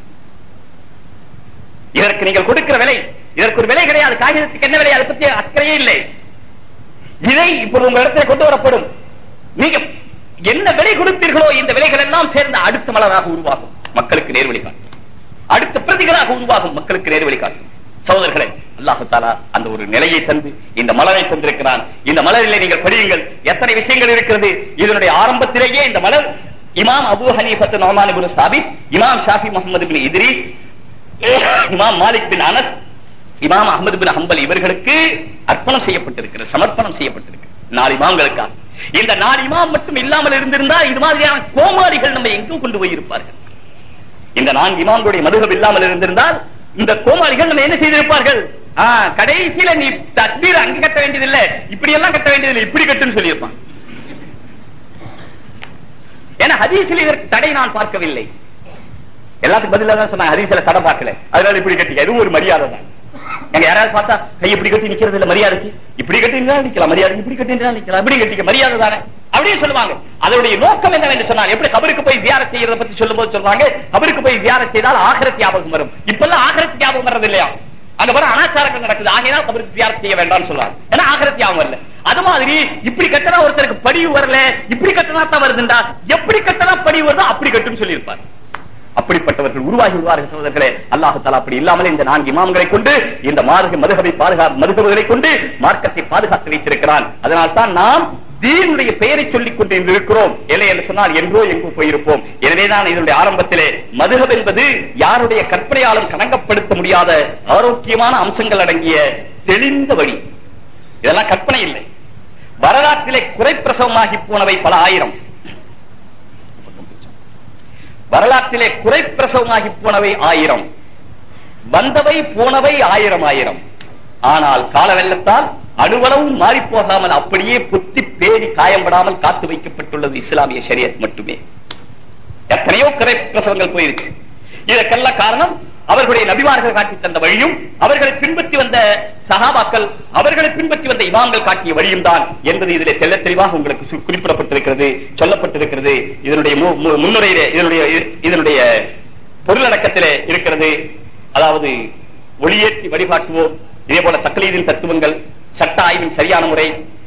A: இதற்கு நீங்கள் கொடுக்கிற விலை இதற்கு ஒரு விலை கிடையாது காகிதத்துக்கு என்ன விலை அதை பத்தி அக்கறையே இல்லை இதை இப்பொழுது உங்க இடத்துல கொண்டு வரப்படும் நீங்க என்ன விலை கொடுப்பீர்களோ இந்த விலைகள் எல்லாம் சேர்ந்து அடுத்த மலராக உருவாகும் மக்களுக்கு நேர்வழி காட்டும் அடுத்த பிரதிகளாக உருவாகும் மக்களுக்கு நேர்வழி காட்டும் சகோதரர்களே அல்லாஹு தாலா அந்த ஒரு நிலையை தந்து இந்த மலரை தந்திருக்கிறான் இந்த மலரிலே நீங்கள் படியுங்கள் எத்தனை விஷயங்கள் இருக்கிறது இதனுடைய ஆரம்பத்திலேயே இந்த மலர் இமாம் அபு ஹனீஃபத் நோமான் இப்னு சாபித் இமாம் ஷாஃபி முகமது பின் இத்ரீஸ் இமாம் மாலிக் பின் அனஸ் இமாம் அஹமது பின் ஹம்பல் இவர்களுக்கு அர்ப்பணம் செய்யப்பட்டிருக்கிறது சமர்ப்பணம் செய்யப்பட்டிருக்கு நாலு இமாம்களுக்காக இந்த நாலு இமாம் மட்டும் இல்லாமல் இருந்திருந்தால் இது மாதிரியான கோமாளிகள் நம்ம எங்கும் கொண்டு போயிருப்பார்கள் இந்த நான்கு இமாம்களுடைய மதுகம் இல்லாமல் இருந்திருந்தால் இந்த கோமாளிகள் நம்ம என்ன செய்திருப்பார்கள் ஆ, கடைசியில நீ தக்பீர் அங்க கட்ட வேண்டியதில்லை இப்படி எல்லாம் கட்ட வேண்டியதில்லை இப்படி கட்டுன்னு சொல்லியிருப்பான் ஏன்னா ஹதீஸில் இதற்கு தடை நான் பார்க்கவில்லை எல்லாத்துக்கும் பதிலா தான் சொன்னாங்க ஹதீஸ்ல தடை பார்க்கல அதனால இப்படி கட்டிக்க இதுவும் ஒரு மரியாதை தான் எங்க யாராவது பார்த்தா கை இப்படி கட்டி நிக்கிறது இல்ல மரியாதைக்கு இப்படி கட்டி நிக்கலாம் மரியாதை இப்படி கட்டி நிக்கலாம் இப்படி கட்டிக்க மரியாதை தானே அப்படியே சொல்லுவாங்க அதனுடைய நோக்கம் என்னவென்று சொன்னால் எப்படி கபருக்கு போய் தியாரம் செய்யறத பத்தி சொல்லும்போது சொல்லுவாங்க கபருக்கு போய் தியாரம் செய்தால் ஆகரத் ஞாபகம் வரும் இப்பெல்லாம் ஆகரத் ஞாபகம் வர்றது இல்லையா அங்க பாரு அனாச்சாரங்கள் நடக்குது ஆகையினால் கபருக்கு தியாரம் செய்ய வேண்டாம்னு சொல்லுவாங்க ஏன்னா ஆகரத் ஞாபகம் வரல அது மாதிரி இப்படி கட்டினா ஒருத்தருக்கு படிவு வரல இப்படி கட்டினா தான் வருதுண்டா எப்படி கட்டினா படிவு வருதோ அப்படி கட்டுன்னு சொல்லியிருப்பார் அப்படிப்பட்டவர்கள் உருவாகி விடுவார்கள் சகோதரர்களே அல்லாஹு தாலா அப்படி இல்லாமல் இந்த நான்கு இமாம்களை கொண்டு இந்த மார்க மதுகவை பாதுகா மதுகவுகளை கொண்டு மார்க்கத்தை பாதுகாத்து வைத்திருக்கிறான் அதனால் தான் நாம் தீனுடைய பெயரை சொல்லிக் கொண்டு இருக்கிறோம் இல்லை என்று சொன்னால் என்றோ எங்கோ போயிருப்போம் எனவேதான் இதனுடைய ஆரம்பத்திலே மதுகப் என்பது யாருடைய கற்பனையாலும் கணங்கப்படுத்த முடியாத ஆரோக்கியமான அம்சங்கள் அடங்கிய தெளிந்த வழி இதெல்லாம் கற்பனை இல்லை வரலாற்றிலே குறைப்பிரசவமாகி போனவை பல ஆயிரம் வரலாற்றிலே குறைப்பிரசவமாகி போனவை ஆயிரம் வந்தவை போனவை ஆயிரம் ஆயிரம் ஆனால் கால வெள்ளத்தால் அணுவளவும் மாறி போகாமல் அப்படியே புத்தி பேணி காயம்படாமல் காத்து வைக்கப்பட்டுள்ளது இஸ்லாமிய ஷரியத் மட்டுமே எத்தனையோ குறை பிரசவங்கள் போயிருச்சு இதற்கெல்லாம் காரணம் அவர்களுடைய நபிமார்கள் காட்டி தந்த வழியும் அவர்களை பின்பற்றி வந்த சகாபாக்கள் அவர்களை பின்பற்றி வந்த இமாம்கள் காட்டிய வழியும் தான் என்பது இதிலே தெள்ள தெளிவாக உங்களுக்கு சு- குறிப்பிடப்பட்டிருக்கிறது சொல்லப்பட்டிருக்கிறது இதனுடைய மு- மு- முன்னுரையிலே இதனுடைய இதனுடைய பொருளடக்கத்திலே இருக்கிறது அதாவது ஒளியேற்றி வழிகாட்டுவோம் இதே போல தக்லீதின் தத்துவங்கள் சட்ட ஆய்வின் சரியான முறை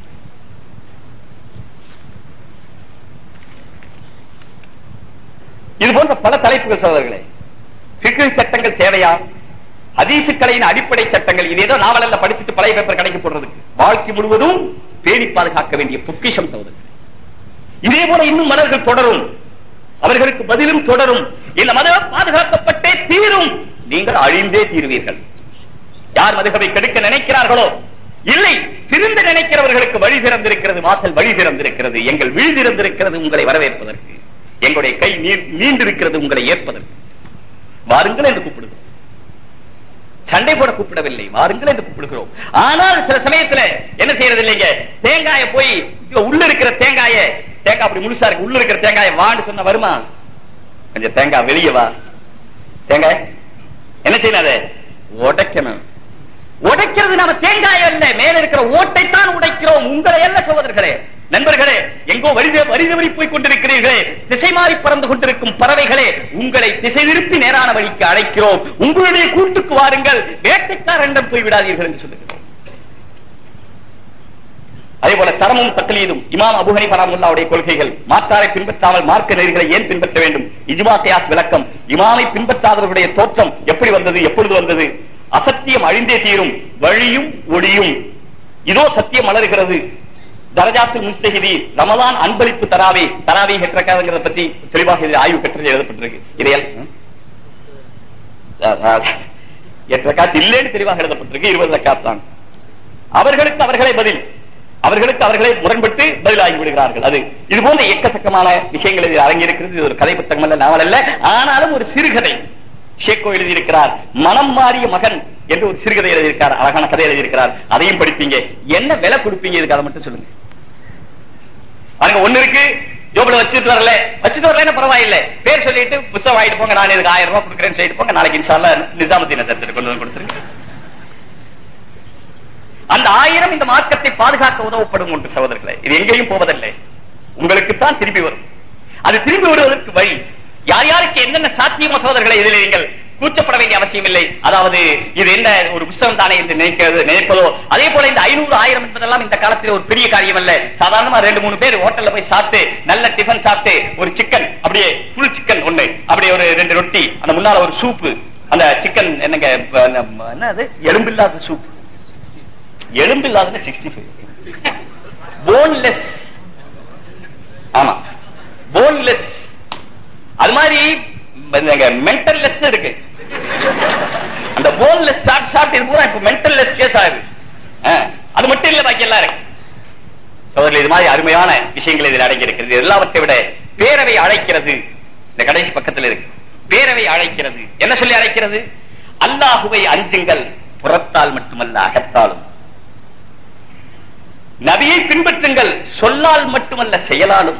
A: இது போன்ற பல தலைப்புகள் சோதர்களே பிக்கு சட்டங்கள் தேவையா ஹதீசுக்கலையின் அடிப்படை சட்டங்கள் இது ஏதோ நாவலல்ல படிச்சுட்டு பழைய பேப்பர் கடைக்கு போடுறதுக்கு வாழ்க்கை முழுவதும் பேணி பாதுகாக்க வேண்டிய பொக்கிஷம் சோதர்கள் இதே போல இன்னும் மலர்கள் தொடரும் அவர்களுக்கு பதிலும் தொடரும் இந்த மதம் பாதுகாக்கப்பட்டே தீரும் நீங்கள் அழிந்தே தீருவீர்கள் யார் மதுகவை கெடுக்க நினைக்கிறார்களோ இல்லை திருந்த நினைக்கிறவர்களுக்கு வழி திறந்திருக்கிறது வாசல் வழி திறந்திருக்கிறது எங்கள் விழி திறந்திருக்கிறது உங்களை வரவேற்பதற்கு எங்களுடைய கை நீர் நீண்டிருக்கிறது உங்களை ஏற்பதற்கு வாருங்கள் என்று கூப்பிடுகிறோம் சண்டை போட கூப்பிடவில்லை வாருங்கள் என்று கூப்பிடுகிறோம் ஆனால் சில சமயத்துல என்ன செய்யறது இல்லைங்க தேங்காய போய் இங்க உள்ள இருக்கிற தேங்காய தேங்காய் அப்படி முழுசா இருக்கு உள்ள இருக்கிற தேங்காய வான்னு சொன்ன வருமா கொஞ்சம் தேங்காய் வெளியே வா தேங்காய் என்ன செய்யணும் அதை உடைக்கணும் உடைக்கிறது நாம தேங்காய் அல்ல மேல இருக்கிற ஓட்டை தான் உடைக்கிறோம் உங்களை அல்ல சகோதரர்களே நண்பர்களே எங்கோ வரித வரிதவரி போய் கொண்டிருக்கிறீர்களே திசை மாறி பறந்து கொண்டிருக்கும் பறவைகளே உங்களை திசை திருப்பி நேரான வழிக்கு அழைக்கிறோம் உங்களுடைய கூட்டுக்கு வாருங்கள் வேட்டைக்காரனிடம் போய் விடாதீர்கள் என்று சொல்லுகிறோம் அதே போல தரமும் தக்லீதும் இமாம் அபு ஹனீஃபா ரஹ்மத்துல்லாஹுடைய கொள்கைகள் மாற்றாரை பின்பற்றாமல் மார்க்க நெறிகளை ஏன் பின்பற்ற வேண்டும் இஜ்மா கியாஸ் விளக்கம் இமாமை பின்பற்றாதவர்களுடைய தோற்றம் எப்படி வந்தது எப்பொழுது வந்தது அசத்தியம் அழிந்தே தீரும் வழியும் ஒளியும் இதோ சத்தியம் மலர்கிறது தரஜாத்து முஸ்தகிதி ரமலான் அன்பளிப்பு தராவே தராவி ஹெற்றக்காரங்கிறத பத்தி தெளிவாக இதில் ஆய்வு கட்டுரை எழுதப்பட்டிருக்கு இதையல் எட்டு ரக்காத் இல்லைன்னு தெளிவாக எழுதப்பட்டிருக்கு இருபது ரக்காத் தான் அவர்களுக்கு அவர்களே பதில் அவர்களுக்கு அவர்களே முரண்பட்டு பதிலாகி விடுகிறார்கள் அது இது போன்ற எக்கச்சக்கமான விஷயங்கள் இதில் அடங்கியிருக்கிறது இது ஒரு கதை புத்தகம் அல்ல நாவல் அல்ல ஆனாலும் ஒரு சிறுகதை ஷேக்கோ எழுதியிருக்கிறார் மனம் மாறிய மகன் என்று ஒரு சிறுகதை எழுதியிருக்கார் அழகான கதை எழுதியிருக்கிறார் அதையும் படிப்பீங்க என்ன விலை கொடுப்பீங்க இதுக்கு அதை மட்டும் சொல்லுங்க பாருங்க ஒண்ணு இருக்கு ஜோபில வச்சுட்டு வரல வச்சுட்டு வரலன்னு பரவாயில்ல பேர் சொல்லிட்டு புத்தகம் வாங்கிட்டு போங்க நான் இதுக்கு ஆயிரம் ரூபாய் கொடுக்குறேன்னு சொல்லிட்டு போங்க நாளைக்கு இன்ஷால்லா நிசாமுத்தீன் நசரத்துக்கு கொண்டு வந்து கொடுத்துருங்க அந்த ஆயிரம் இந்த மார்க்கத்தை பாதுகாக்க உதவப்படும் ஒன்று சகோதரர்களே இது எங்கேயும் போவதில்லை உங்களுக்கு தான் திரும்பி வரும் அது திரும்பி வருவதற்கு வழி யார் யாருக்கு என்னென்ன சாத்தியமோ சகோதரர்களை இதில் நீங்கள் கூச்சப்பட வேண்டிய அவசியம் இல்லை அதாவது இது என்ன ஒரு புஸ்தகம் தானே என்று நினைக்கிறது நினைப்பதோ அதே போல இந்த ஐநூறு ஆயிரம் என்பதெல்லாம் இந்த காலத்தில் ஒரு பெரிய காரியம் அல்ல சாதாரணமா ரெண்டு மூணு பேர் ஹோட்டல்ல போய் சாப்பிட்டு நல்ல டிஃபன் சாப்பிட்டு ஒரு சிக்கன் அப்படியே ஃபுல் சிக்கன் ஒண்ணு அப்படியே ஒரு ரெண்டு ரொட்டி அந்த முன்னால ஒரு சூப்பு அந்த சிக்கன் என்னங்க என்ன அது எலும்பில்லாத சூப் எலும்பில்லாத சிக்ஸ்டி ஃபைவ் போன்லெஸ் ஆமா போன்லெஸ் அது மாதிரி மென்டல்லெஸ் இருக்கு அந்த போன்லெஸ் சாப்பிட்டு சாப்பிட்டு இது பூரா இப்ப மென்டல்லெஸ் கேஸ் ஆகுது ஆ, அது மட்டும் இல்ல பாக்கி எல்லாம் இருக்கு சோதரில் இது மாதிரி அருமையான விஷயங்கள் இதில் அடங்கி இருக்கிறது எல்லாவற்றை விட பேரவை அழைக்கிறது இந்த கடைசி பக்கத்தில் இருக்கு பேரவை அழைக்கிறது என்ன சொல்லி அழைக்கிறது அல்லாஹுவை அஞ்சுங்கள் புறத்தால் மட்டுமல்ல அகத்தாலும் நபியை பின்பற்றுங்கள் சொல்லால் மட்டுமல்ல செயலாலும்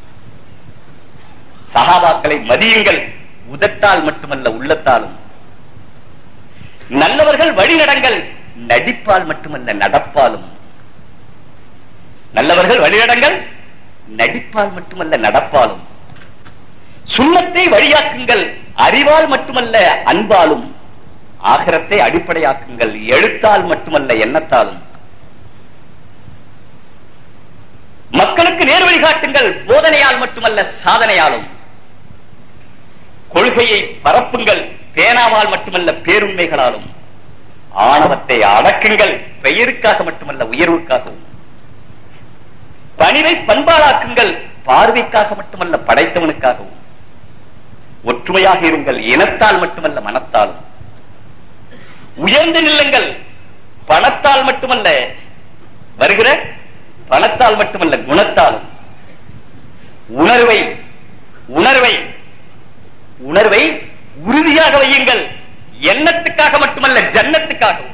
A: சகாபாக்களை மதியுங்கள் உதட்டால் மட்டுமல்ல உள்ளத்தாலும் நல்லவர்கள் வழிநடங்கள் நடிப்பால் மட்டுமல்ல நடப்பாலும் நல்லவர்கள் வழிநடங்கள் நடிப்பால் மட்டுமல்ல நடப்பாலும் சுண்ணத்தை வழியாக்குங்கள் அறிவால் மட்டுமல்ல அன்பாலும் ஆகரத்தை அடிப்படையாக்குங்கள் எழுத்தால் மட்டுமல்ல எண்ணத்தாலும் மக்களுக்கு நேர் வழிகாட்டுங்கள் போதனையால் மட்டுமல்ல சாதனையாலும் கொள்கையை பரப்புங்கள் பேனாவால் மட்டுமல்ல பேருண்மைகளாலும் ஆணவத்தை அடக்குங்கள் பெயருக்காக மட்டுமல்ல உயர்வுக்காகவும் பணிவை பண்பாளாக்குங்கள் பார்வைக்காக மட்டுமல்ல படைத்தவனுக்காகவும் ஒற்றுமையாக இருங்கள் இனத்தால் மட்டுமல்ல மனத்தாலும் உயர்ந்து நில்லுங்கள் பணத்தால் மட்டுமல்ல வருகிற பணத்தால் மட்டுமல்ல குணத்தாலும் உணர்வை உணர்வை உணர்வை உறுதியாக வையுங்கள் எண்ணத்துக்காக மட்டுமல்ல ஜன்னத்துக்காகவும்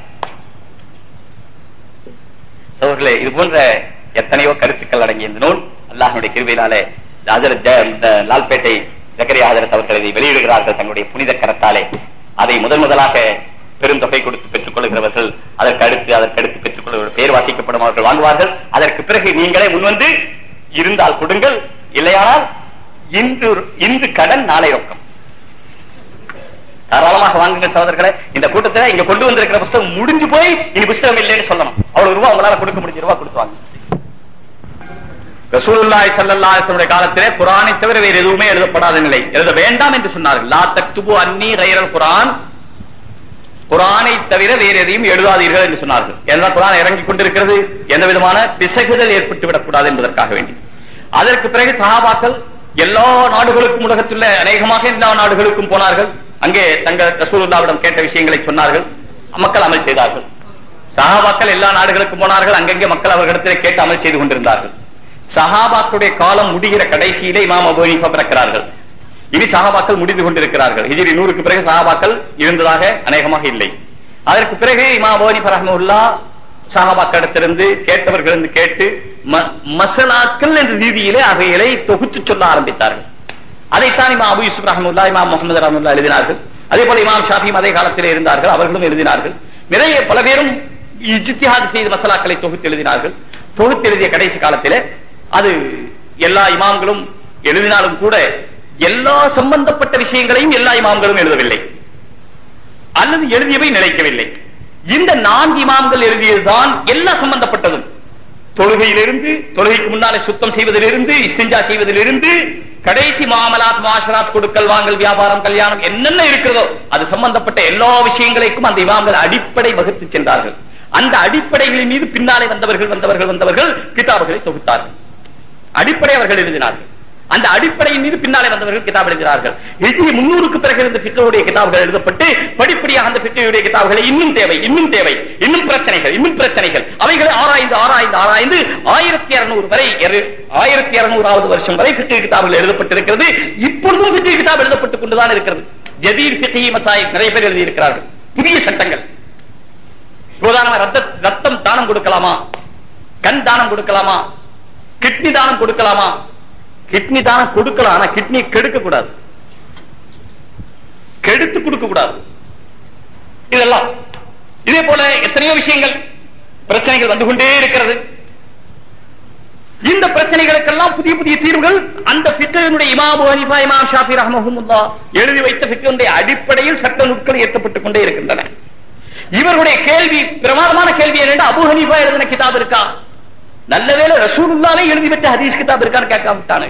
A: சோர்களே இது போன்ற எத்தனையோ கருத்துக்கள் அடங்கிய இந்த நூல் அல்லாஹனுடைய கிருபையினாலே ஹஜரத் ஜ- இந்த லால்பேட்டை ஜக்கரியா ஹஜரத் அவர்கள் இதை வெளியிடுகிறார்கள் தங்களுடைய புனித கரத்தாலே அதை முதன் முதலாக பெருந்தொகை கொடுத்து பெற்றுக் கொள்கிறவர்கள் அதற்கு அடுத்து அதற்கு அடுத்து பெற்றுக் கொள்கிற பேர் வாசிக்கப்படும் அவர்கள் வாங்குவார்கள் அதற்கு பிறகு நீங்களே முன்வந்து இருந்தால் கொடுங்கள் இல்லையானால் இன்று இன்று கடன் நாளை ரொக்கம் தாராளமாக வாங்குங்க சகோதரர்களே இந்த கூட்டத்துல இங்க கொண்டு வந்திருக்கிற புஸ்தகம் முடிஞ்சு போய் இனி புஸ்தகம் இல்லைன்னு சொல்லணும் அவ்வளவு ரூபா உங்களால கொடுக்க முடிஞ்ச ரூபா கொடுத்து வாங்க ரசூலுல்லாஹி ஸல்லல்லாஹு அலைஹி வஸல்லம் காலத்திலே குர்ஆனை தவிர வேறு எதுவுமே எழுதப்படாத நிலை எழுத வேண்டாம் என்று சொன்னார்கள் லா தக்துபு அன்னி கைரல் குர்ஆன் குர்ஆனை தவிர வேறு எதையும் எழுதாதீர்கள் என்று சொன்னார்கள் ஏன்னா குர்ஆன் இறங்கி கொண்டிருக்கிறது எந்த விதமான பிசகுதல் ஏற்பட்டு விடக்கூடாது என்பதற்காக வேண்டி அதற்கு பிறகு சஹாபாக்கள் எல்லா நாடுகளுக்கும் உலகத்துள்ள அநேகமாக எல்லா நாடுகளுக்கும் போனார்கள் அங்கே தங்கள் ரசூலுல்லாவிடம் கேட்ட விஷயங்களை சொன்னார்கள் மக்கள் அமல் செய்தார்கள் சஹாபாக்கள் எல்லா நாடுகளுக்கும் போனார்கள் அங்கங்கே மக்கள் அவர்களிடத்திலே கேட்டு அமல் செய்து கொண்டிருந்தார்கள் சஹாபாக்களுடைய காலம் முடிகிற கடைசியிலே இமாம் அபு ஹனீஃபா பிறக்கிறார்கள் இனி சஹாபாக்கள் முடிந்து கொண்டிருக்கிறார்கள் ஹிஜ்ரி நூறுக்கு பிறகு சஹாபாக்கள் இருந்ததாக அநேகமாக இல்லை அதற்கு பிறகு இமாம் அபு ஹனீஃபா ரஹ்மத்துல்லா சஹாபாக்களிடத்திலிருந்து கேட்டவர்களிருந்து கேட்டு ம- மசலாக்கள் என்ற ரீதியிலே அவைகளை தொகுத்து சொல்ல ஆரம்பித்தார்கள் அதைத்தான் இமாம் அபு யூசுப் ரஹமுல்லா இமாம் முகமது ரஹமுல்லா எழுதினார்கள் அதே போல இமாம் ஷாஃபியும் அதே காலத்திலே இருந்தார்கள் அவர்களும் எழுதினார்கள் நிறைய பல பேரும் இஜ்திஹாத் செய்த மசலாக்களை தொகுத்து எழுதினார்கள் தொகுத்து எழுதிய கடைசி காலத்திலே அது எல்லா இமாம்களும் எழுதினாலும் கூட எல்லா சம்பந்தப்பட்ட விஷயங்களையும் எல்லா இமாம்களும் எழுதவில்லை அல்லது எழுதியவை நிலைக்கவில்லை இந்த நான்கு இமாம்கள் எழுதியதுதான் எல்லா சம்பந்தப்பட்டதும் தொழுகையிலிருந்து தொழுகைக்கு முன்னாலே சுத்தம் செய்வதிலிருந்து இஸ்திஞ்சா செய்வதிலிருந்து கடைசி மாமலாத் மாஷராத் கொடுக்கல் வாங்கல் வியாபாரம் கல்யாணம் என்னென்ன இருக்கிறதோ அது சம்பந்தப்பட்ட எல்லா விஷயங்களுக்கும் அந்த இமாம்கள் அடிப்படை வகுத்து சென்றார்கள் அந்த அடிப்படைகளின் மீது பின்னாலே வந்தவர்கள் வந்தவர்கள் வந்தவர்கள் கிதாபுகளை தொகுத்தார்கள் அடிப்படை அவர்கள் எழுதினார்கள் அந்த அடிப்படையின் மீது பின்னாலே வந்தவர்கள் கிதாப் எழுதினார்கள் ஹிஜ்ரி முன்னூறுக்கு பிறகு இருந்த பிக்கவுடைய கிதாபுகள் எழுதப்பட்டு படிப்படியாக அந்த பிக்கவுடைய கிதாபுகளை இன்னும் தேவை இன்னும் தேவை இன்னும் பிரச்சனைகள் இன்னும் பிரச்சனைகள் அவைகளை ஆராய்ந்து ஆராய்ந்து ஆராய்ந்து ஆயிரத்தி இருநூறு வரை இரு- ஆயிரத்தி இருநூறாவது வருஷம் வரை பிக்கு கிதாபுகள் எழுதப்பட்டிருக்கிறது இப்பொழுதும் பிக்கு கிதாப் எழுதப்பட்டுக் கொண்டுதான் இருக்கிறது ஜதீர் பிக்கி மசாய் நிறைய பேர் எழுதியிருக்கிறார்கள் புதிய சட்டங்கள் உதாரணமா ரத்த ரத்தம் தானம் கொடுக்கலாமா கண் தானம் கொடுக்கலாமா கிட்னி தானம் கொடுக்கலாமா கிட்னி தானம் கொடுக்கலாம் ஆனா கிட்னி கெடுக்க கூடாது கெடுத்து கொடுக்க கூடாது இதெல்லாம் இதே போல எத்தனையோ விஷயங்கள் பிரச்சனைகள் வந்து கொண்டே இருக்கிறது இந்த பிரச்சனைகளுக்கெல்லாம் புதிய புதிய தீர்வுகள் அந்த பித்தனுடைய இமாம் ஹனிஃபா இமாம் ஷாஃபி ரஹமஹுல்லா எழுதி வைத்த பித்தனுடைய அடிப்படையில் சட்ட நுட்கள் ஏற்றப்பட்டுக் கொண்டே இருக்கின்றன இவருடைய கேள்வி பிரமாதமான கேள்வி என்னென்று அபு ஹனீஃபா எழுதின கிதாப் இருக்கா நல்ல வேளை ரசூலுல்லாவே எழுதி வச்ச ஹதீஸ் கிதாப் இருக்கான்னு கேட்காம விட்டானு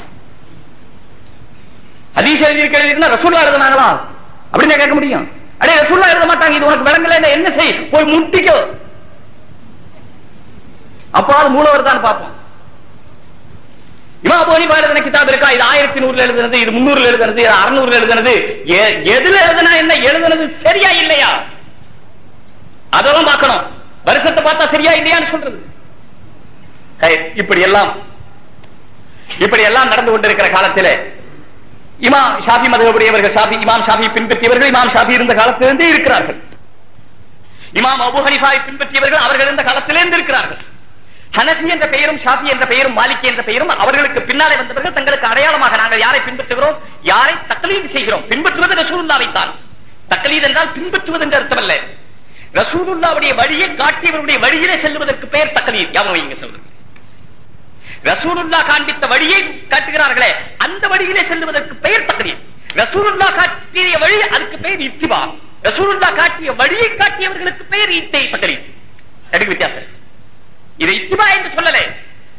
A: ஹதீஸ் எழுதி இருக்கிறதுனா ரசூல்லா எழுதினாங்களா அப்படின்னு கேட்க முடியும் அடே ரசூல்லா எழுத மாட்டாங்க இது உனக்கு விளங்கல என்ன செய் போய் முட்டிக்கோ அப்போ அது மூலவர் தான் பார்ப்போம் இமா போனி எழுதின கிதாப் இருக்கா இது ஆயிரத்தி நூறுல எழுதுனது இது முன்னூறுல எழுதுனது இது அறுநூறுல எழுதுனது எ- எதுல எழுதுனா என்ன எழுதுனது சரியா இல்லையா அதெல்லாம் பார்க்கணும் வருஷத்தை பார்த்தா சரியா இல்லையான்னு சொல்றது ஹை, இப்படி எல்லாம் இப்படி எல்லாம் நடந்து கொண்டிருக்கிற காலத்திலே இமாம் ஷாஃபி மதகுடையவர்கள் ஷாஃபி இமாம் ஷாஃபி பின்பற்றியவர்கள் இமாம் ஷாஃபி இருந்த காலத்திலிருந்தே இருக்கிறார்கள் இமாம் அபு ஹனிஃபாவை பின்பற்றியவர்கள் அவர்கள் இருந்த காலத்திலிருந்து இருக்கிறார்கள் ஹனஃபி என்ற பெயரும் ஷாஃபி என்ற பெயரும் மாலிக் என்ற பெயரும் அவர்களுக்கு பின்னாலே வந்தவர்கள் தங்களுக்கு அடையாளமாக நாங்கள் யாரை பின்பற்றுகிறோம் யாரை தக்லீது செய்கிறோம் பின்பற்றுவது ரசூலுல்லாவை தான் தக்லீத் என்றால் பின்பற்றுவது என்று அர்த்தமல்ல ரசூலுல்லாவுடைய வழியை காட்டியவருடைய வழியிலே செல்வதற்கு பெயர் தக்லீத் யாவும் வைங்க சொல்றது ரசூலுல்லா காண்பித்த வழியை காட்டுகிறார்களே அந்த வழியிலே செல்வதற்கு பெயர் தக்லீத் ரசூலுல்லா காட்டிய வழி அதுக்கு பெயர் இத்திபா ரசூலுல்லா காட்டிய வழியை காட்டியவர்களுக்கு பெயர் இத்தை தக்லீத் எனக்கு வித்தியாசம் இருக்கு. இதை இத்திபா என்று சொல்லலே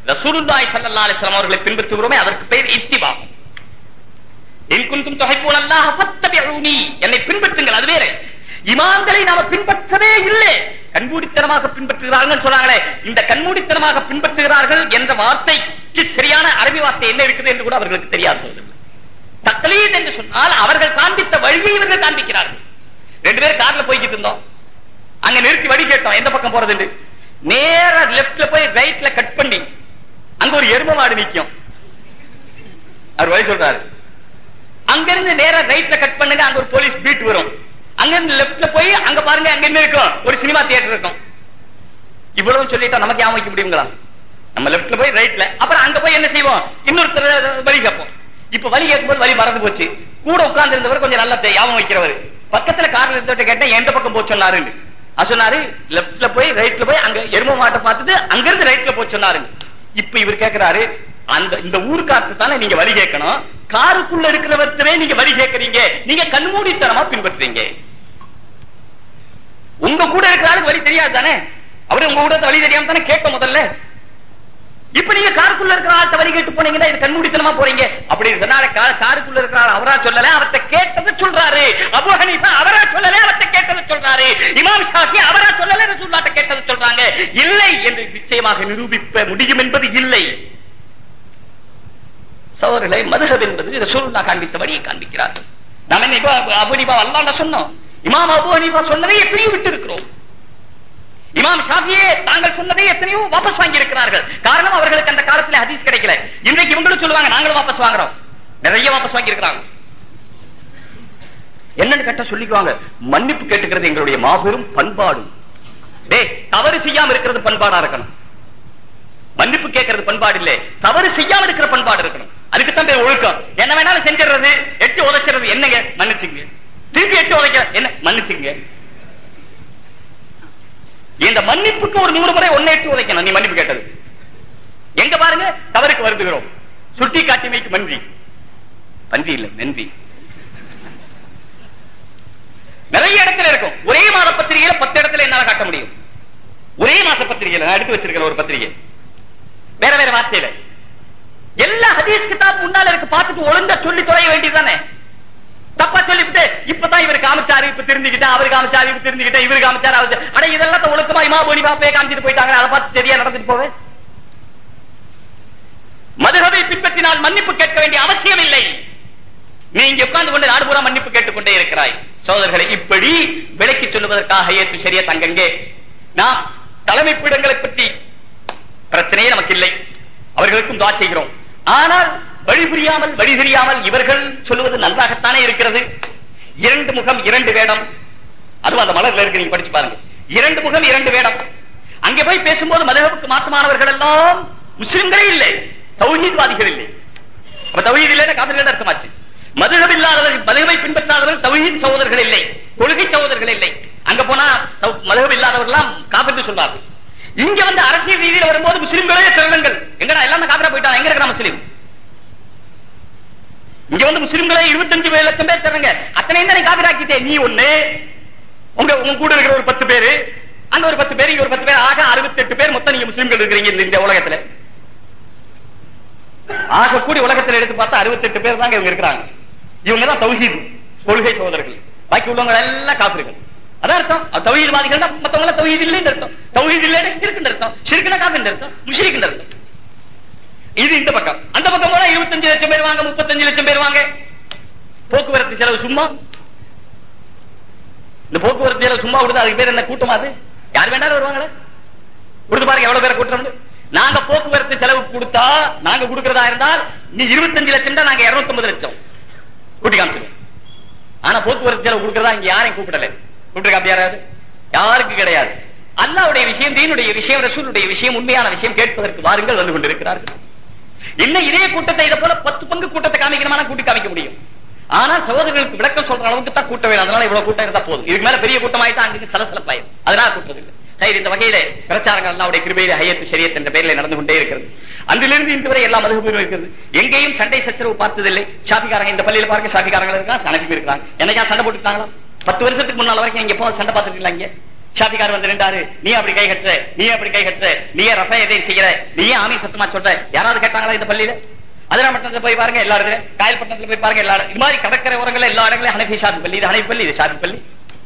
A: ரசூலுல்லாஹி ஸல்லல்லாஹு அலைஹி வஸல்லம் அவர்களை பின்பற்றுகிறோமே அதற்கு பெயர் இத்திபா இன் குன்தும் துஹிப்பூன அல்லாஹ் ஃபத்தபிஊனி என்னை பின்பற்றுங்கள் அது வேற இமாம்களை நாம பின்பற்றவே இல்லை கண்மூடித்தனமாக பின்பற்றுகிறார்கள் சொன்னாங்களே இந்த கண்மூடித்தனமாக பின்பற்றுகிறார்கள் என்ற வார்த்தைக்கு சரியான அரபி வார்த்தை என்ன இருக்குது என்று கூட அவர்களுக்கு தெரியாது சொல்லுங்கள் தக்லீத் என்று சொன்னால் அவர்கள் காண்பித்த வழியை இவர்கள் காண்பிக்கிறார்கள் ரெண்டு பேரும் கார்ல போய்கிட்டு இருந்தோம் அங்க நிறுத்தி வழி கேட்டோம் எந்த பக்கம் போறது நேர லெப்ட்ல போய் ரைட்ல கட் பண்ணி அங்க ஒரு எரும மாடு நிக்கும் அவர் வழி சொல்றாரு அங்க இருந்து நேரா ரைட்ல கட் பண்ணுங்க அங்க ஒரு போலீஸ் பீட் வரும் அங்க இருந்து லெப்ட்ல போய் அங்க பாருங்க அங்க என்ன இருக்கும் ஒரு சினிமா தியேட்டர் இருக்கும் இவ்வளவு சொல்லிட்டா நமக்கு ஞாபகம் வைக்க முடியுங்களா நம்ம லெப்ட்ல போய் ரைட்ல அப்புறம் அங்க போய் என்ன செய்வோம் இன்னொருத்தர் வழி கேட்போம் இப்ப வழி கேட்கும்போது வழி மறந்து போச்சு கூட உட்கார்ந்து இருந்தவர் கொஞ்சம் நல்லா தெ- ஞாபகம் வைக்கிறவர் பக்கத்துல கார்ல இருந்தவர்கிட்ட கேட்டேன் எந்த பக்கம் போச்சு சொன்னாருன்னு அது சொன்னாரு லெப்ட்ல போய் ரைட்ல போய் அங்க எரும மாட்டை பார்த்துட்டு அங்க இருந்து ரைட்ல போய் சொன்னாரு இப்ப இவர் கேக்குறாரு அந்த இந்த ஊர்க்காரத்து தானே நீங்க வழி கேட்கணும் காருக்குள்ள இருக்கிறவர்த்தவே நீங்க வழி கேட்கறீங்க நீங்க கண்மூடித்தனமா பின்பற்றுறீங்க உங்க கூட இருக்கிற ஆளுக்கு வழி தெரியாது தானே அவரு உங்க கூட வழி தெரியாம தானே கேட்க முதல்ல இப்ப நீங்க காருக்குள்ள இருக்கிற ஆள்கிட்ட வழி கேட்டு போனீங்கன்னா இது கண்மூடித்தனமா போறீங்க அப்படின்னு சொன்னாரு கா- காருக்குள்ள இருக்கிற ஆள் அவரா சொல்லல அவர்ட்ட கேட்டதை சொல்றாரு அபு ஹனீஃபா அவரா சொல்லல அவர்ட்ட கேட்டதை சொல்றாரு இமாம் ஷாஃபி அவரா சொல்லல ரசூலுல்லாஹ்ட்ட கேட்டதை சொல்றாங்க இல்லை என்று நிச்சயமாக நிரூபிக்க முடியும் என்பது இல்லை சோதரர்களை மதுஹப் என்பது ரசூலுல்லாஹ் காண்பித்த வழியை காண்பிக்கிறார்கள் நாம என்ன இப்ப அபு ஹனீஃபா அல்லாஹ் சொன்னோம் இமாம் அபு ஹனீஃபா சொன்னதை எப்படியும் விட்டு இருக்கிறோம் இமாம் ஷாஃபியே தாங்கள் சொன்னதை எத்தனையோ வாபஸ் வாங்கி இருக்கிறார்கள் காரணம் அவர்களுக்கு அந்த காலத்துல ஹதீஸ் கிடைக்கல இன்றைக்கு இவங்களும் சொல்லுவாங்க நாங்களும் வாபஸ் வாங்குறோம் நிறைய வாபஸ் வாங்கி இருக்கிறாங்க என்னன்னு கேட்டா சொல்லிக்குவாங்க மன்னிப்பு கேட்டுக்கிறது எங்களுடைய மாபெரும் பண்பாடு டேய் தவறு செய்யாம இருக்கிறது பண்பாடா இருக்கணும் மன்னிப்பு கேட்கறது பண்பாடு இல்ல தவறு செய்யாம இருக்கிற பண்பாடு இருக்கணும் அதுக்கு தான் பேர் ஒழுக்கம் என்ன வேணாலும் செஞ்சிடுறது எட்டு உதைச்சிடுறது என்னங்க மன்னிச்சுங்க திருப்பி எட்டு உதைக்க என்ன மன்னிச்சுங்க இந்த மன்னிப்புக்கு ஒரு நூறு முறை ஒன்னே எட்டு உதைக்கணும் நீ மன்னிப்பு கேட்டது எங்க பாருங்க தவறுக்கு வருந்துகிறோம் சுட்டி காட்டிமைக்கு மன்றி பன்றி இல்ல நன்றி நிறைய இடத்துல இருக்கும் ஒரே மாத பத்திரிகையில பத்து இடத்துல என்னால காட்ட முடியும் ஒரே மாச பத்திரிகையில நான் எடுத்து வச்சிருக்கிற ஒரு பத்திரிகை வேற வேற வார்த்தையில எல்லா ஹதீஸ் கிதாப் முன்னால இருக்கு பார்த்துட்டு ஒழுங்கா சொல்லி தொலைய வேண்டியதுதானே தப்பா சொல்லிவிட்டு இப்பதான் இவர் காமிச்சாரு இப்ப தெரிஞ்சுக்கிட்டா அவரு காமிச்சாரு இப்ப தெரிஞ்சுக்கிட்டா இவரு காமிச்சாரு அவரு அட இதெல்லாம் ஒழுக்கமா இமா போனி பாப்பே காமிச்சிட்டு போயிட்டாங்க அதை பார்த்து சரியா நடந்துட்டு போவே மதுரவை பின்பற்றினால் மன்னிப்பு கேட்க வேண்டிய அவசியம் இல்லை நீ இங்க உட்கார்ந்து கொண்டு நாடு பூரா மன்னிப்பு கேட்டுக்கொண்டே இருக்கிறாய் சோதர்களை இப்படி விலைக்கு சொல்லுவதற்காக ஏற்று சரியா தங்கங்கே நாம் தலைமை பீடங்களை பற்றி பிரச்சனையே நமக்கு இல்லை அவர்களுக்கும் துவா செய்கிறோம் ஆனால் வழி புரியாமல் வழி தெரியாமல் இவர்கள் சொல்லுவது நன்றாகத்தானே இருக்கிறது இரண்டு முகம் இரண்டு வேடம் அதுவும் அந்த மலர்ல இருக்கு நீங்க படிச்சு பாருங்க இரண்டு முகம் இரண்டு வேடம் அங்கே போய் பேசும்போது மதகவுக்கு மாற்றமானவர்கள் எல்லாம் முஸ்லிம்களே இல்லை தௌஹீத்வாதிகள் இல்லை அப்ப தௌஹீத் இல்லைன்னா காதல்கள் அர்த்தமாச்சு மதுகப் இல்லாதவர்கள் மதுகவை பின்பற்றாதவர்கள் தௌஹீத் சகோதரர்கள் இல்லை கொள்கை சகோதரர்கள் இல்லை அங்க போனா மதுகப் இல்லாதவர்கள் எல்லாம் காப்பிட்டு சொல்வார்கள் இங்க வந்து அரசியல் ரீதியில வரும்போது முஸ்லிம்களே திருடங்கள் எங்கடா எல்லாமே காப்பிரா போயிட்டாங்க எங்க இருக்கிற முஸ்லீம் இங்க வந்து முஸ்லிம்களே இருபத்தஞ்சு பேர் லட்சம் பேர் தரங்க அத்தனை தான் நீ காப்பிராக்கிட்டே நீ ஒண்ணு உங்க உங்க கூட இருக்கிற ஒரு பத்து பேரு அங்க ஒரு பத்து பேர் இங்க ஒரு பத்து பேர் ஆக அறுபத்தி எட்டு பேர் மொத்தம் நீங்க முஸ்லிம்கள் இருக்கிறீங்க இந்த- இந்த உலகத்துல ஆக கூடி உலகத்துல எடுத்து பார்த்தா அறுபத்தி எட்டு பேர் தாங்க இவங்க இருக்கிறாங்க இவங்க தான் தௌஹீத் கொள்கை சகோதரர்கள் பாக்கி உள்ளவங்க எல்லாம் காப்பிர்கள் அதான் அர்த்தம் தௌஹீத்வாதிகள் மத்தவங்க எல்லாம் தௌஹீத் இல்லைன்னு அர்த்தம் தௌஹீத் இல்லைன்னு ஷிர்க்குன்னு அர்த்தம் ஷிர்க்குனா காப்பின்னு அர்த்தம் முஷ்ரிக்குன்னு அர்த்தம் இது இந்த பக்கம் அந்த பக்கம் போனா இருபத்தஞ்சு லட்சம் பேர் வாங்க முப்பத்தஞ்சு லட்சம் பேர் வாங்க போக்குவரத்து செலவு சும்மா இந்த போக்குவரத்து செலவு சும்மா கொடுத்தா அதுக்கு பேர் என்ன கூட்டமா அது யார் வேண்டாலும் வருவாங்களே கொடுத்து பாருங்க எவ்வளவு பேரை கூட்டுறோம்னு நாங்க போக்குவரத்து செலவு கொடுத்தா நாங்க கொடுக்கறதா இருந்தால் நீ இருபத்தஞ்சு லட்சம் தான் நாங்க இருநூத்தி லட்சம் கூட்டி காமிச்சிருவோம் ஆனா போக்குவரத்து செலவு கொடுக்கறதா இங்க யாரையும் கூப்பிடல கூப்பிட்டு அப்படி யாராவது யாருக்கு கிடையாது அல்லாவுடைய விஷயம் தீனுடைய விஷயம் ரசூலுடைய விஷயம் உண்மையான விஷயம் கேட்பதற்கு வாருங்கள் வந்து கொண்டிருக்கிறார்கள் இன்னும் இதே கூட்டத்தை இதை போல பத்து பங்கு கூட்டத்தை காமிக்கணுமா கூட்டி காமிக்க முடியும் ஆனால் சகோதரர்களுக்கு விளக்கம் சொல்ற அளவுக்கு தான் கூட்ட வேணும் அதனால இவ்வளவு கூட்டம் இருந்தா போதும் இதுக்கு மேல பெரிய கூட்டமாயிட்டா அங்கு சலசலப்பாயும் அதனால கூட்டம் இல்லை சரி இந்த வகையில பிரச்சாரங்கள் அல்லாவுடைய கிருபையில ஹையத்து ஷரியத் என்ற பெயரில் நடந்து கொண்டே இருக்கிறது அன்றிலிருந்து இன்று வரை எல்லா மதுகமும் இருக்கிறது எங்கேயும் சண்டை சச்சரவு பார்த்ததில்லை ஷாபிக்காரங்க இந்த பள்ளியில பாருங்க ஷாபிக்காரங்க இருக்காங்க சனபி இருக்காங்க என்னைக்கா சண்டை போட்டுட்டாங்களா பத்து வருஷத்துக்கு முன்னால வரைக்கும் இங்க போ சண்டை பார்த்துட்டு இங்க ஷாபிகார் வந்து நின்றாரு நீ அப்படி கை கட்டுற நீ அப்படி கை கட்டுற நீயே ரஃபா எதையும் செய்யற நீயே ஆமீன் சத்தமா சொல்ற யாராவது கேட்டாங்களா இந்த பள்ளியில அதிராமட்டத்துல போய் பாருங்க எல்லா இடத்துல காயல்பட்டணத்துல போய் பாருங்க எல்லா இடம் இது மாதிரி கடற்கரை ஓரங்கள் எல்லா இடங்களும் ஹனபி ஷாபி பள்ளி இது ஹனபி பள்ளி இது ஷாபி பள்ளி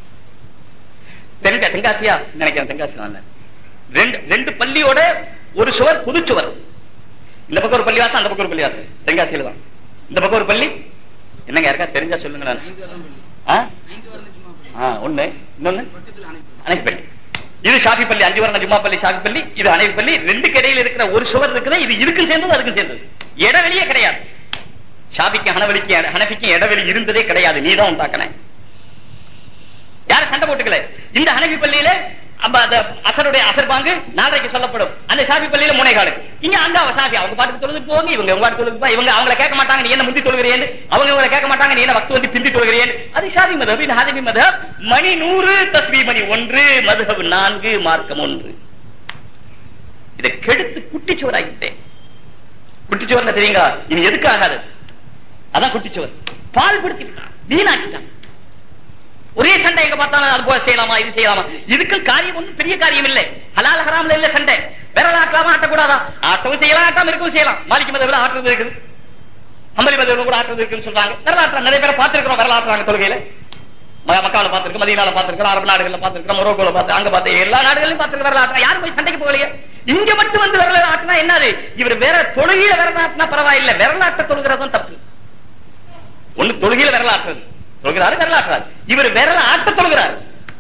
A: தென்க தென்காசியா நினைக்கிறேன் தென்காசி தான் ரெண்டு ரெண்டு பள்ளியோட ஒரு சுவர் புது சுவர் இந்த பக்கம் ஒரு பள்ளிவாசம் அந்த பக்கம் ஒரு பள்ளிவாசம் தென்காசியில தான் இந்த பக்கம் ஒரு பள்ளி என்னங்க யாருக்கா தெரிஞ்சா சொல்லுங்களேன் ஆ? ஆ, ஒண்ணு இன்னொன்னு அணைப்பு பள்ளி இது ஷாஃபி பள்ளி அஞ்சு வரண ஜும்மா பள்ளி ஷாஃபி பள்ளி இது அணைப்பு பள்ளி ரெண்டுக்கு இடையில இருக்கிற ஒரு சுவர் இருக்குது இது இதுக்கும் சேர்ந்தது அதுக்கும் சேர்ந்தது இடைவெளியே கிடையாது ஷாபிக்கு ஹனவலிக்கு ஹனபிக்கு இடைவெளி இருந்ததே கிடையாது நீதான் உண்டாக்கின யாரும் சண்டை போட்டுக்கல இந்த ஹனபி பள்ளியில அப்ப அந்த அசருடைய அசர் பாங்கு நாளைக்கு சொல்லப்படும் அந்த ஷாபி பள்ளியில மூணை காலு இங்க அந்த அவ ஷாபி அவங்க பாட்டுக்கு தொழுது போங்க இவங்க உங்க பாட்டு தொழுது போ. இவங்க அவங்கள கேட்க மாட்டாங்க நீ என்ன முந்தி தொழுகிறேன் அவங்க இவங்களை கேட்க மாட்டாங்க நீ என்ன வக்து வந்து பிந்தி தொழுகிறேன் அது ஷாபி மதப் இது ஹாதபி மதப் மணி நூறு தஸ்மி மணி ஒன்று மதுஹப் நான்கு மார்க்கம் ஒன்று இதை கெடுத்து குட்டிச்சுவர் ஆகிட்டேன் குட்டிச்சுவர் தெரியுங்க இது எதுக்கு ஆகாது அதான் குட்டிச்சுவர் பால் படுத்திட்டான் வீணாக்கிட்டான் ஒரே சண்டை எங்க பார்த்தாலும் அது போல செய்யலாமா இது செய்யலாமா இதுக்கு காரியம் ஒன்றும் பெரிய காரியம் இல்லை ஹலால் ஹராம்ல இல்ல சண்டை விரல் ஆட்டலாமா ஆட்டக்கூடாதா ஆட்டவும் செய்யலாம் ஆட்டாம இருக்கவும் செய்யலாம் மாலிக்கு மதவில ஆட்டுறது இருக்குது அம்பலி மதவில கூட ஆட்டுறது இருக்குன்னு சொல்றாங்க விரல் ஆட்டுறாங்க நிறைய பேரை பார்த்திருக்கிறோம் விரல் ஆட்டுறாங்க தொழுகையில ம- மக்கால பார்த்திருக்கோம் மதீனால பார்த்திருக்கிறோம் அரபு நாடுகள்ல பார்த்திருக்கிறோம் மொரோக்கோல பார்த்து அங்க பார்த்து எல்லா நாடுகளிலும் பார்த்திருக்க விரல் ஆட்டுறா யாரும் போய் சண்டைக்கு போகலையே இங்க மட்டும் வந்து விரல் ஆட்டினா என்னது இவர் வேற தொழுகையில விரல் ஆட்டினா பரவாயில்லை விரல் ஆட்ட தொழுகிறதும் தப்பு ஒண்ணு தொழுகையில விரல் ஆட்டுறது தொழுகிறாரு விரல் ஆட்டுறாரு இவர் விரல் ஆட்ட தொழுகிறாரு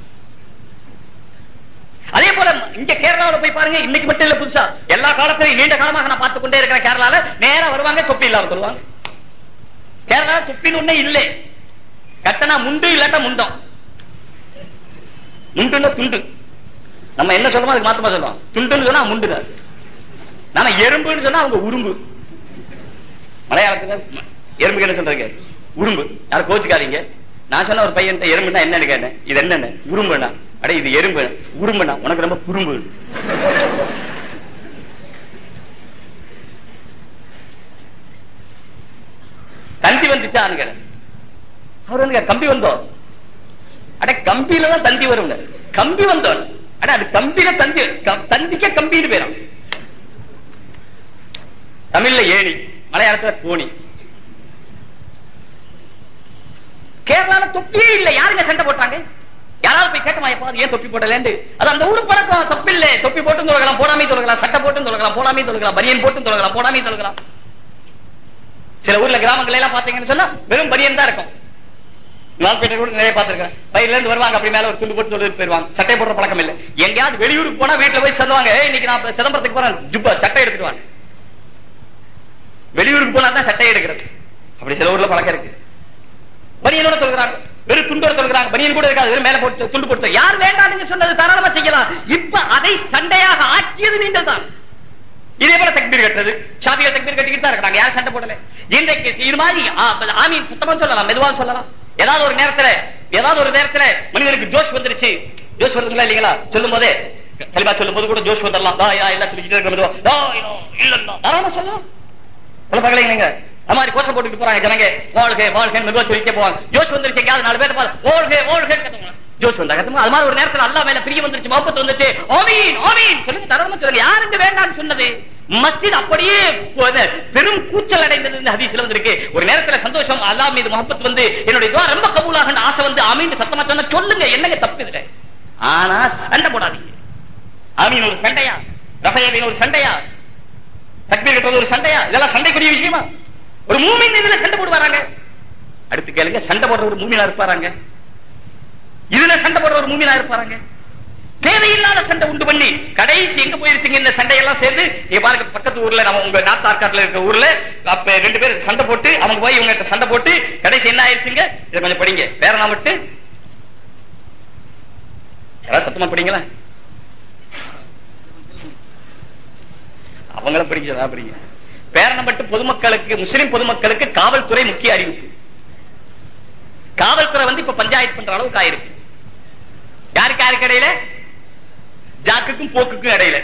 A: அதே போல இங்க கேரளாவுல போய் பாருங்க இன்னைக்கு மட்டும் இல்ல புதுசா எல்லா காலத்திலும் நீண்ட காலமாக நான் பார்த்து கொண்டே இருக்கிறேன் கேரளால நேரா வருவாங்க தொப்பி இல்லாம சொல்லுவாங்க கேரளா தொப்பின்னு ஒண்ணே இல்லை கட்டணா முண்டு இல்லாட்டா முண்டம் முண்டுன்னா துண்டு நம்ம என்ன சொல்லுமோ அதுக்கு மாத்தமா சொல்லுவோம் துண்டுன்னு சொன்னா முண்டுங்க நாம எறும்புன்னு சொன்னா அவங்க உரும்பு மலையாளத்துல எறும்புக்கு என்ன சொல்றீங்க உரும்பு யாரும் கோச்சுக்காதீங்க நான் சொன்ன ஒரு பையன் எறும்புனா என்னன்னு கேட்டேன் இது என்னன்னு உரும்புனா அட இது எறும்பு உரும்புனா உனக்கு ரொம்ப குறும்பு தந்தி வந்துச்சான்னு கேட்டேன் அவர் வந்து கம்பி வந்தோம் அட கம்பியில தான் தந்தி வரும் கம்பி வந்தோம் அட அது கம்பியில தந்தி க- தந்திக்க கம்பின்னு பேரும் தமிழ்ல ஏணி மலையாளத்துல கோணி கேரளால தொப்பியே இல்ல யாருங்க சண்டை போட்டாங்க யாராவது போய் கேட்டமா எப்ப அது ஏன் தொப்பி போடலேண்டு அது அந்த ஊரு பழக்கம் தொப்பி இல்ல தொப்பி போட்டும் தொழுகலாம் போடாமே தொழுகலாம் சட்டை போட்டும் தொழுகலாம் போடாமே தொழுகலாம் பனியன் போட்டும் தொழுகலாம் போடாமே தொழுகலாம் சில ஊர்ல கிராமங்கள் எல்லாம் பாத்தீங்கன்னு சொன்னா வெறும் பனியன் தான் இருக்கும் நாள்பேட்டை கூட நிறைய பார்த்திருக்கேன் பயிர்ல இருந்து வருவாங்க அப்படி மேல ஒரு துண்டு போட்டு சொல்லிட்டு போயிருவாங்க சட்டை போடுற பழக்கம் இல்ல எங்கேயாவது வெளியூருக்கு போனா வீட்டுல போய் சொல்லுவாங்க "ஏய், இன்னைக்கு நான் சிதம்பரத்துக்கு போறேன் ஜுப்பா சட்டை எடுத்துட்டு வாங்க வெளியூருக்கு போனா தான் சட்டை எடுக்கிறது அப்படி சில ஊர்ல பழக்கம் இருக்கு பனியனோட தொழுகிறாங்க வெறும் துண்டோட தொழுகிறாங்க பனியன் கூட இருக்காது வெறும் மேல போட்டு துண்டு போட்டு யார் வேண்டாம் நீங்க சொன்னது தாராளமா செய்யலாம் இப்ப அதை சண்டையாக ஆக்கியது நீங்கள் தான் இதே போல தக்பீர் கட்டுறது ஷாபியா தக்பீர் கட்டிக்கிட்டு தான் இருக்காங்க யாரும் சண்டை போடல இன்றைக்கு இது மாதிரி ஆ, ஆமீன் சத்தமா சொல்லலாம் மெதுவா சொல்லலாம் ஏதாவது ஒரு நேரத்துல ஏதாவது ஒரு நேரத்துல மனிதனுக்கு ஜோஷ் வந்துருச்சு ஜோஷ் வருதுங்களா இல்லீங்களா சொல்லும் போதே கலிமா சொல்லும் போது கூட ஜோஷ் வந்துடலாம் லா இலாஹ இல்ல சொல்லிக்கிட்டே இருக்க மெதுவா லா இலாஹ இல்லல்லாஹ் தாராளமா சொல்லலாம் சொல்ல பார்க்கலைங்க நீங்க அது மாதிரி கோஷம் போட்டுட்டு போறாங்க ஜனங்க வாழ்க வாழ்க மெதுவா சொல்லிட்டே போவாங்க ஜோஷ் வந்துருச்சு எங்கேயாவது நாலு பேர் பாரு வாழ்க வாழ்க கத்துவாங்க ஜோஷ் வந்தா கத்துமா அது மாதிரி ஒரு நேரத்துல அல்லாஹ் மேல பிரிய வந்துருச்சு முகப்பத்து வந்துச்சு ஆமீன் ஆமீன் சொல்லுங்க தரமா சொல்லுங்க யாருக்கு வேண்டாம்னு சொன்னது மஸ்ஜித் அப்படியே போ- பெரும் கூச்சல் அடைந்தது இந்த ஹதீஸ்ல வந்திருக்கு ஒரு நேரத்துல சந்தோஷம் அல்லாஹ் மீது முகப்பத் வந்து என்னுடைய துவா ரொம்ப கபூலாக ஆசை வந்து ஆமீன் சத்தமா சொன்னா சொல்லுங்க என்னங்க தப்பு இதுல ஆனா சண்டை போடாதீங்க ஆமீன் ஒரு சண்டையா ரஃபேலின் ஒரு சண்டையா தக்பீர் கட்டுறது ஒரு சண்டையா இதெல்லாம் சண்டைக்குரிய விஷயமா ஒரு மூமின் இதுல சண்டை போடுவாராங்க அடுத்து கேளுங்க சண்டை போடுற ஒரு மூமினா இருப்பாராங்க இதுல சண்டை போடுற ஒரு மூமினா இருப்பாராங்க தேவையில்லாத சண்டை உண்டு பண்ணி கடைசி எங்க போயிருச்சுங்க இந்த சண்டையெல்லாம் சேர்ந்து நீங்க பாருங்க பக்கத்து ஊர்ல நம்ம உங்க நார்த் ஆர்காட்ல இருக்க ஊர்ல அப்ப ரெண்டு பேர் சண்டை போட்டு அவங்க போய் இவங்க கிட்ட சண்டை போட்டு கடைசி என்ன ஆயிருச்சுங்க இதை கொஞ்சம் படிங்க பேர நான் விட்டு யாராவது சத்தமா படிங்களா அவங்கள படிக்கிறதா படிங்க பேரணப்பட்டு பொதுமக்களுக்கு முஸ்லிம் பொதுமக்களுக்கு காவல்துறை முக்கிய அறிவிப்பு காவல்துறை வந்து இப்ப பஞ்சாயத்து பண்ற அளவுக்கு ஆயிருக்கு யாருக்கு யாருக்கு இடையில ஜாக்குக்கும் போக்குக்கும் இடையில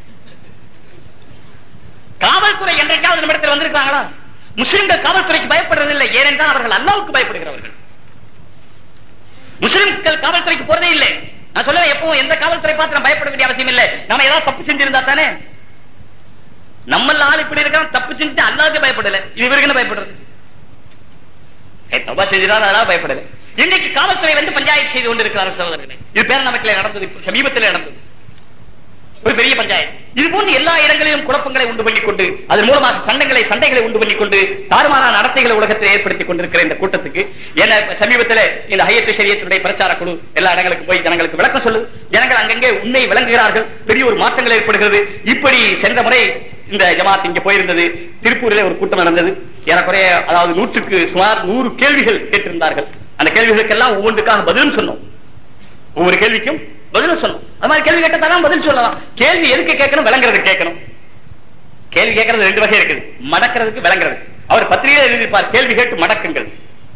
A: காவல்துறை என்றைக்காவது நம்ம இடத்துல வந்திருக்காங்களா முஸ்லிம்கள் காவல்துறைக்கு பயப்படுறதில்லை ஏனென்றால் அவர்கள் அல்லாவுக்கு பயப்படுகிறவர்கள் முஸ்லிம்கள் காவல்துறைக்கு போறதே இல்லை நான் சொல்லுவேன் எப்பவும் எந்த காவல்துறை பார்த்து நம்ம பயப்பட வேண்டிய அவசியம் இல்லை நம்ம ஏதாவது தப்பு செஞ்சிருந்தா தானே நம்ம ஆள் இப்படி இருக்கான் தப்பு செஞ்சுட்டு அல்லாவுக்கு பயப்படல இவருக்கு என்ன பயப்படுறது ஏய், தப்பா செஞ்சுதான் அதெல்லாம் பயப்படல இன்னைக்கு காவல்துறை வந்து பஞ்சாயத்து செய்து கொண்டிருக்கிறார்கள் சகோதரர்களே இது பேரணமட்டில் நடந்தது இப்ப சமீபத்தில் நடந்தது ஒரு பெரிய பஞ்சாயத்து இது போன்று எல்லா இடங்களிலும் குழப்பங்களை உண்டு பண்ணிக் கொண்டு அதன் மூலமாக சண்டைகளை சண்டைகளை உண்டு பண்ணிக் கொண்டு தாறுமாறான நடத்தைகளை உலகத்தில் ஏற்படுத்திக் கொண்டிருக்கிற இந்த கூட்டத்துக்கு ஏன்னா இப்ப சமீபத்தில் இந்த ஹையத்து சரியத்தினுடைய பிரச்சார குழு எல்லா இடங்களுக்கு போய் ஜனங்களுக்கு விளக்கம் சொல்லுது ஜனங்கள் அங்கங்கே உண்மை விளங்குகிறார்கள் பெரிய ஒரு மாற்றங்கள் ஏற்படுகிறது இப்படி சென்ற முறை இந்த ஜமாத் இங்க போயிருந்தது திருப்பூரில் ஒரு கூட்டம் நடந்தது ஏறக்குறைய அதாவது நூற்றுக்கு சுமார் நூறு கேள்விகள் கேட்டிருந்தார்கள் அந்த கேள்விகளுக்கெல்லாம் ஒவ்வொன்றுக்காக பதிலும் சொன்னோம் ஒவ்வொரு கேள்விக்கும் பதில் சொல்லணும் அது மாதிரி கேள்வி கேட்டதான் பதில் சொல்லலாம் கேள்வி எதுக்கு கேட்கணும் விளங்குறது கேட்கணும் கேள்வி கேட்கறது ரெண்டு வகை இருக்குது மடக்கிறதுக்கு விளங்குறது அவர் பத்திரிகையில் எழுதியிருப்பார் கேள்வி கேட்டு மடக்குங்கள்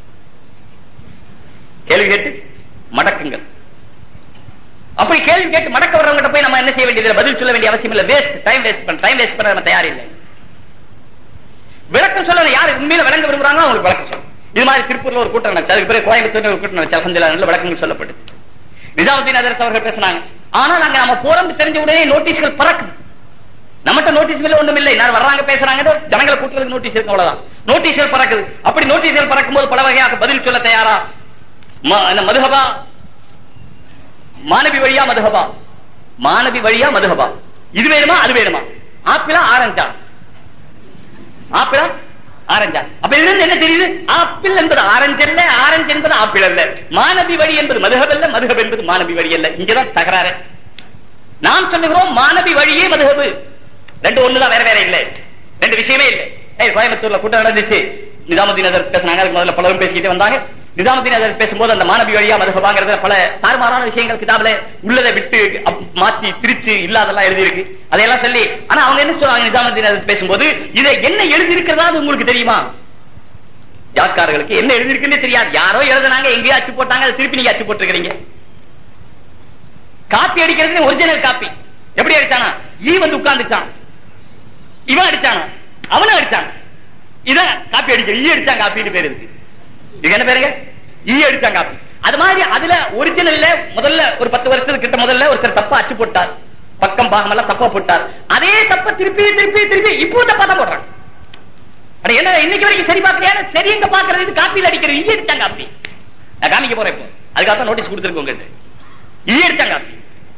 A: கேள்வி கேட்டு மடக்குங்கள் அப்படி கேள்வி கேட்டு மடக்க வர்றவங்க போய் நம்ம என்ன செய்ய வேண்டியது பதில் சொல்ல வேண்டிய அவசியம் இல்ல வேஸ்ட் டைம் வேஸ்ட் பண்ண டைம் வேஸ்ட் பண்ண நம்ம தயார் இல்லை விளக்கம் சொல்ல யார் உண்மையில விளங்க விரும்புறாங்களோ அவங்களுக்கு விளக்கம் சொல்லணும் இது மாதிரி திருப்பூர்ல ஒரு கூட்டம் நடந்துச்சு அதுக்கு பிறகு கோயம்புத்தூர்ல ஒரு கூட்டம் நடந்துச்சு அலமதுல்லா நல்ல விளக்கங்கள் சொல்லப்பட்டுச்சு நிஜாமுதீன் அதரத் அவர்கள் பேசினாங்க ஆனால் அங்க நம்ம போறோம் தெரிஞ்ச உடனே நோட்டீஸ்கள் பறக்குது நம்மகிட்ட நோட்டீஸ் இல்ல ஒண்ணும் இல்லை நான் வர்றாங்க பேசுறாங்க ஜனங்களை கூட்டுறதுக்கு நோட்டீஸ் இருக்கு அவ்வளவுதான் நோட்டீஸ்கள் பறக்குது அப்படி நோட்டீஸ்கள் பறக்கும் போது பல வகையாக பதில் சொல்ல தயாரா ம- என்ன மதுஹபா மாணவி வழியா மதுஹபா மாணவி வழியா மதுஹபா இது வேணுமா அது வேணுமா ஆப்பிளா ஆரஞ்சா ஆப்பிளா ஆரஞ்சா அப்ப இதுல இருந்து என்ன தெரியுது ஆப்பிள் என்பது ஆரஞ்சு அல்ல ஆரஞ்சு என்பது ஆப்பிள் அல்ல மாணவி வழி என்பது மதுஹப் அல்ல மதுஹப் என்பது மாணவி வழி அல்ல இங்கதான் தகராறு நாம் சொல்லுகிறோம் மாணவி வழியே மதுஹபு ரெண்டு ஒண்ணுதான் வேற வேற இல்லை ரெண்டு விஷயமே இல்லை ஏய் கோயம்புத்தூர்ல கூட்டம் நடந்துச்சு நிஜாமுதீன் அதர் பேசினாங்க அதுக்கு முதல்ல பலரும் பேசிக்கிட்டே வந்தாங்க நிஜாமுதீன் அதர் பேசும்போது அந்த மாணவி வழியா மதுஹபாங்கிறதுல பல தாறுமாறான விஷயங்கள் கிதாபுல உள்ளதை விட்டு அப்- மாத்தி திரிச்சு இல்லாதெல்லாம் எழுதியிருக்கு அதையெல்லாம் சொல்லி ஆனா அவங்க என்ன சொல்றாங்க நிஜாமுதீன் அதர் பேசும்போது இதை என்ன எழுதியிருக்கிறதா அது உங்களுக்கு தெரியுமா ஜாக்காரர்களுக்கு என்ன எழுதிருக்குன்னு தெரியாது யாரோ எழுதுனாங்க எங்கேயோ அச்சு போட்டாங்க அதை திருப்பி நீங்க அச்சு போட்டிருக்கிறீங்க காப்பி அடிக்கிறது ஒரிஜினல் காப்பி எப்படி அடிச்சானா ஈ வந்து உட்கார்ந்துச்சான் இவன் அடிச்சானா அவனும் அடிச்சான் இதான் காப்பி அடிக்கிற ஈ அடிச்சான் காப்பின்னு பேரு இருக்கு இதுக்கு என்ன பேருங்க ஈ அடிச்சான் காப்பி அது மாதிரி அதுல ஒரிஜினல்ல முதல்ல ஒரு பத்து வருஷத்துக்கு கிட்ட முதல்ல ஒருத்தர் தப்பா அச்சு போட்டார் பக்கம் பாகம் எல்லாம் தப்பா போட்டார் அதே தப்ப திருப்பி திருப்பி திருப்பி இப்போ தப்பா தான் போடுறாங்க அட என்ன இன்னைக்கு வரைக்கும் சரி பாக்குறியா சரி எங்க பாக்குறது இது காப்பியில் அடிக்கிறது ஈ அடிச்சான் காப்பி நான் காமிக்க போறேன் இப்போ அதுக்காக தான் நோட்டீஸ் கொடுத்துருக்கோம் உங்ககிட்ட ஈ அடிச்சான் காப்பி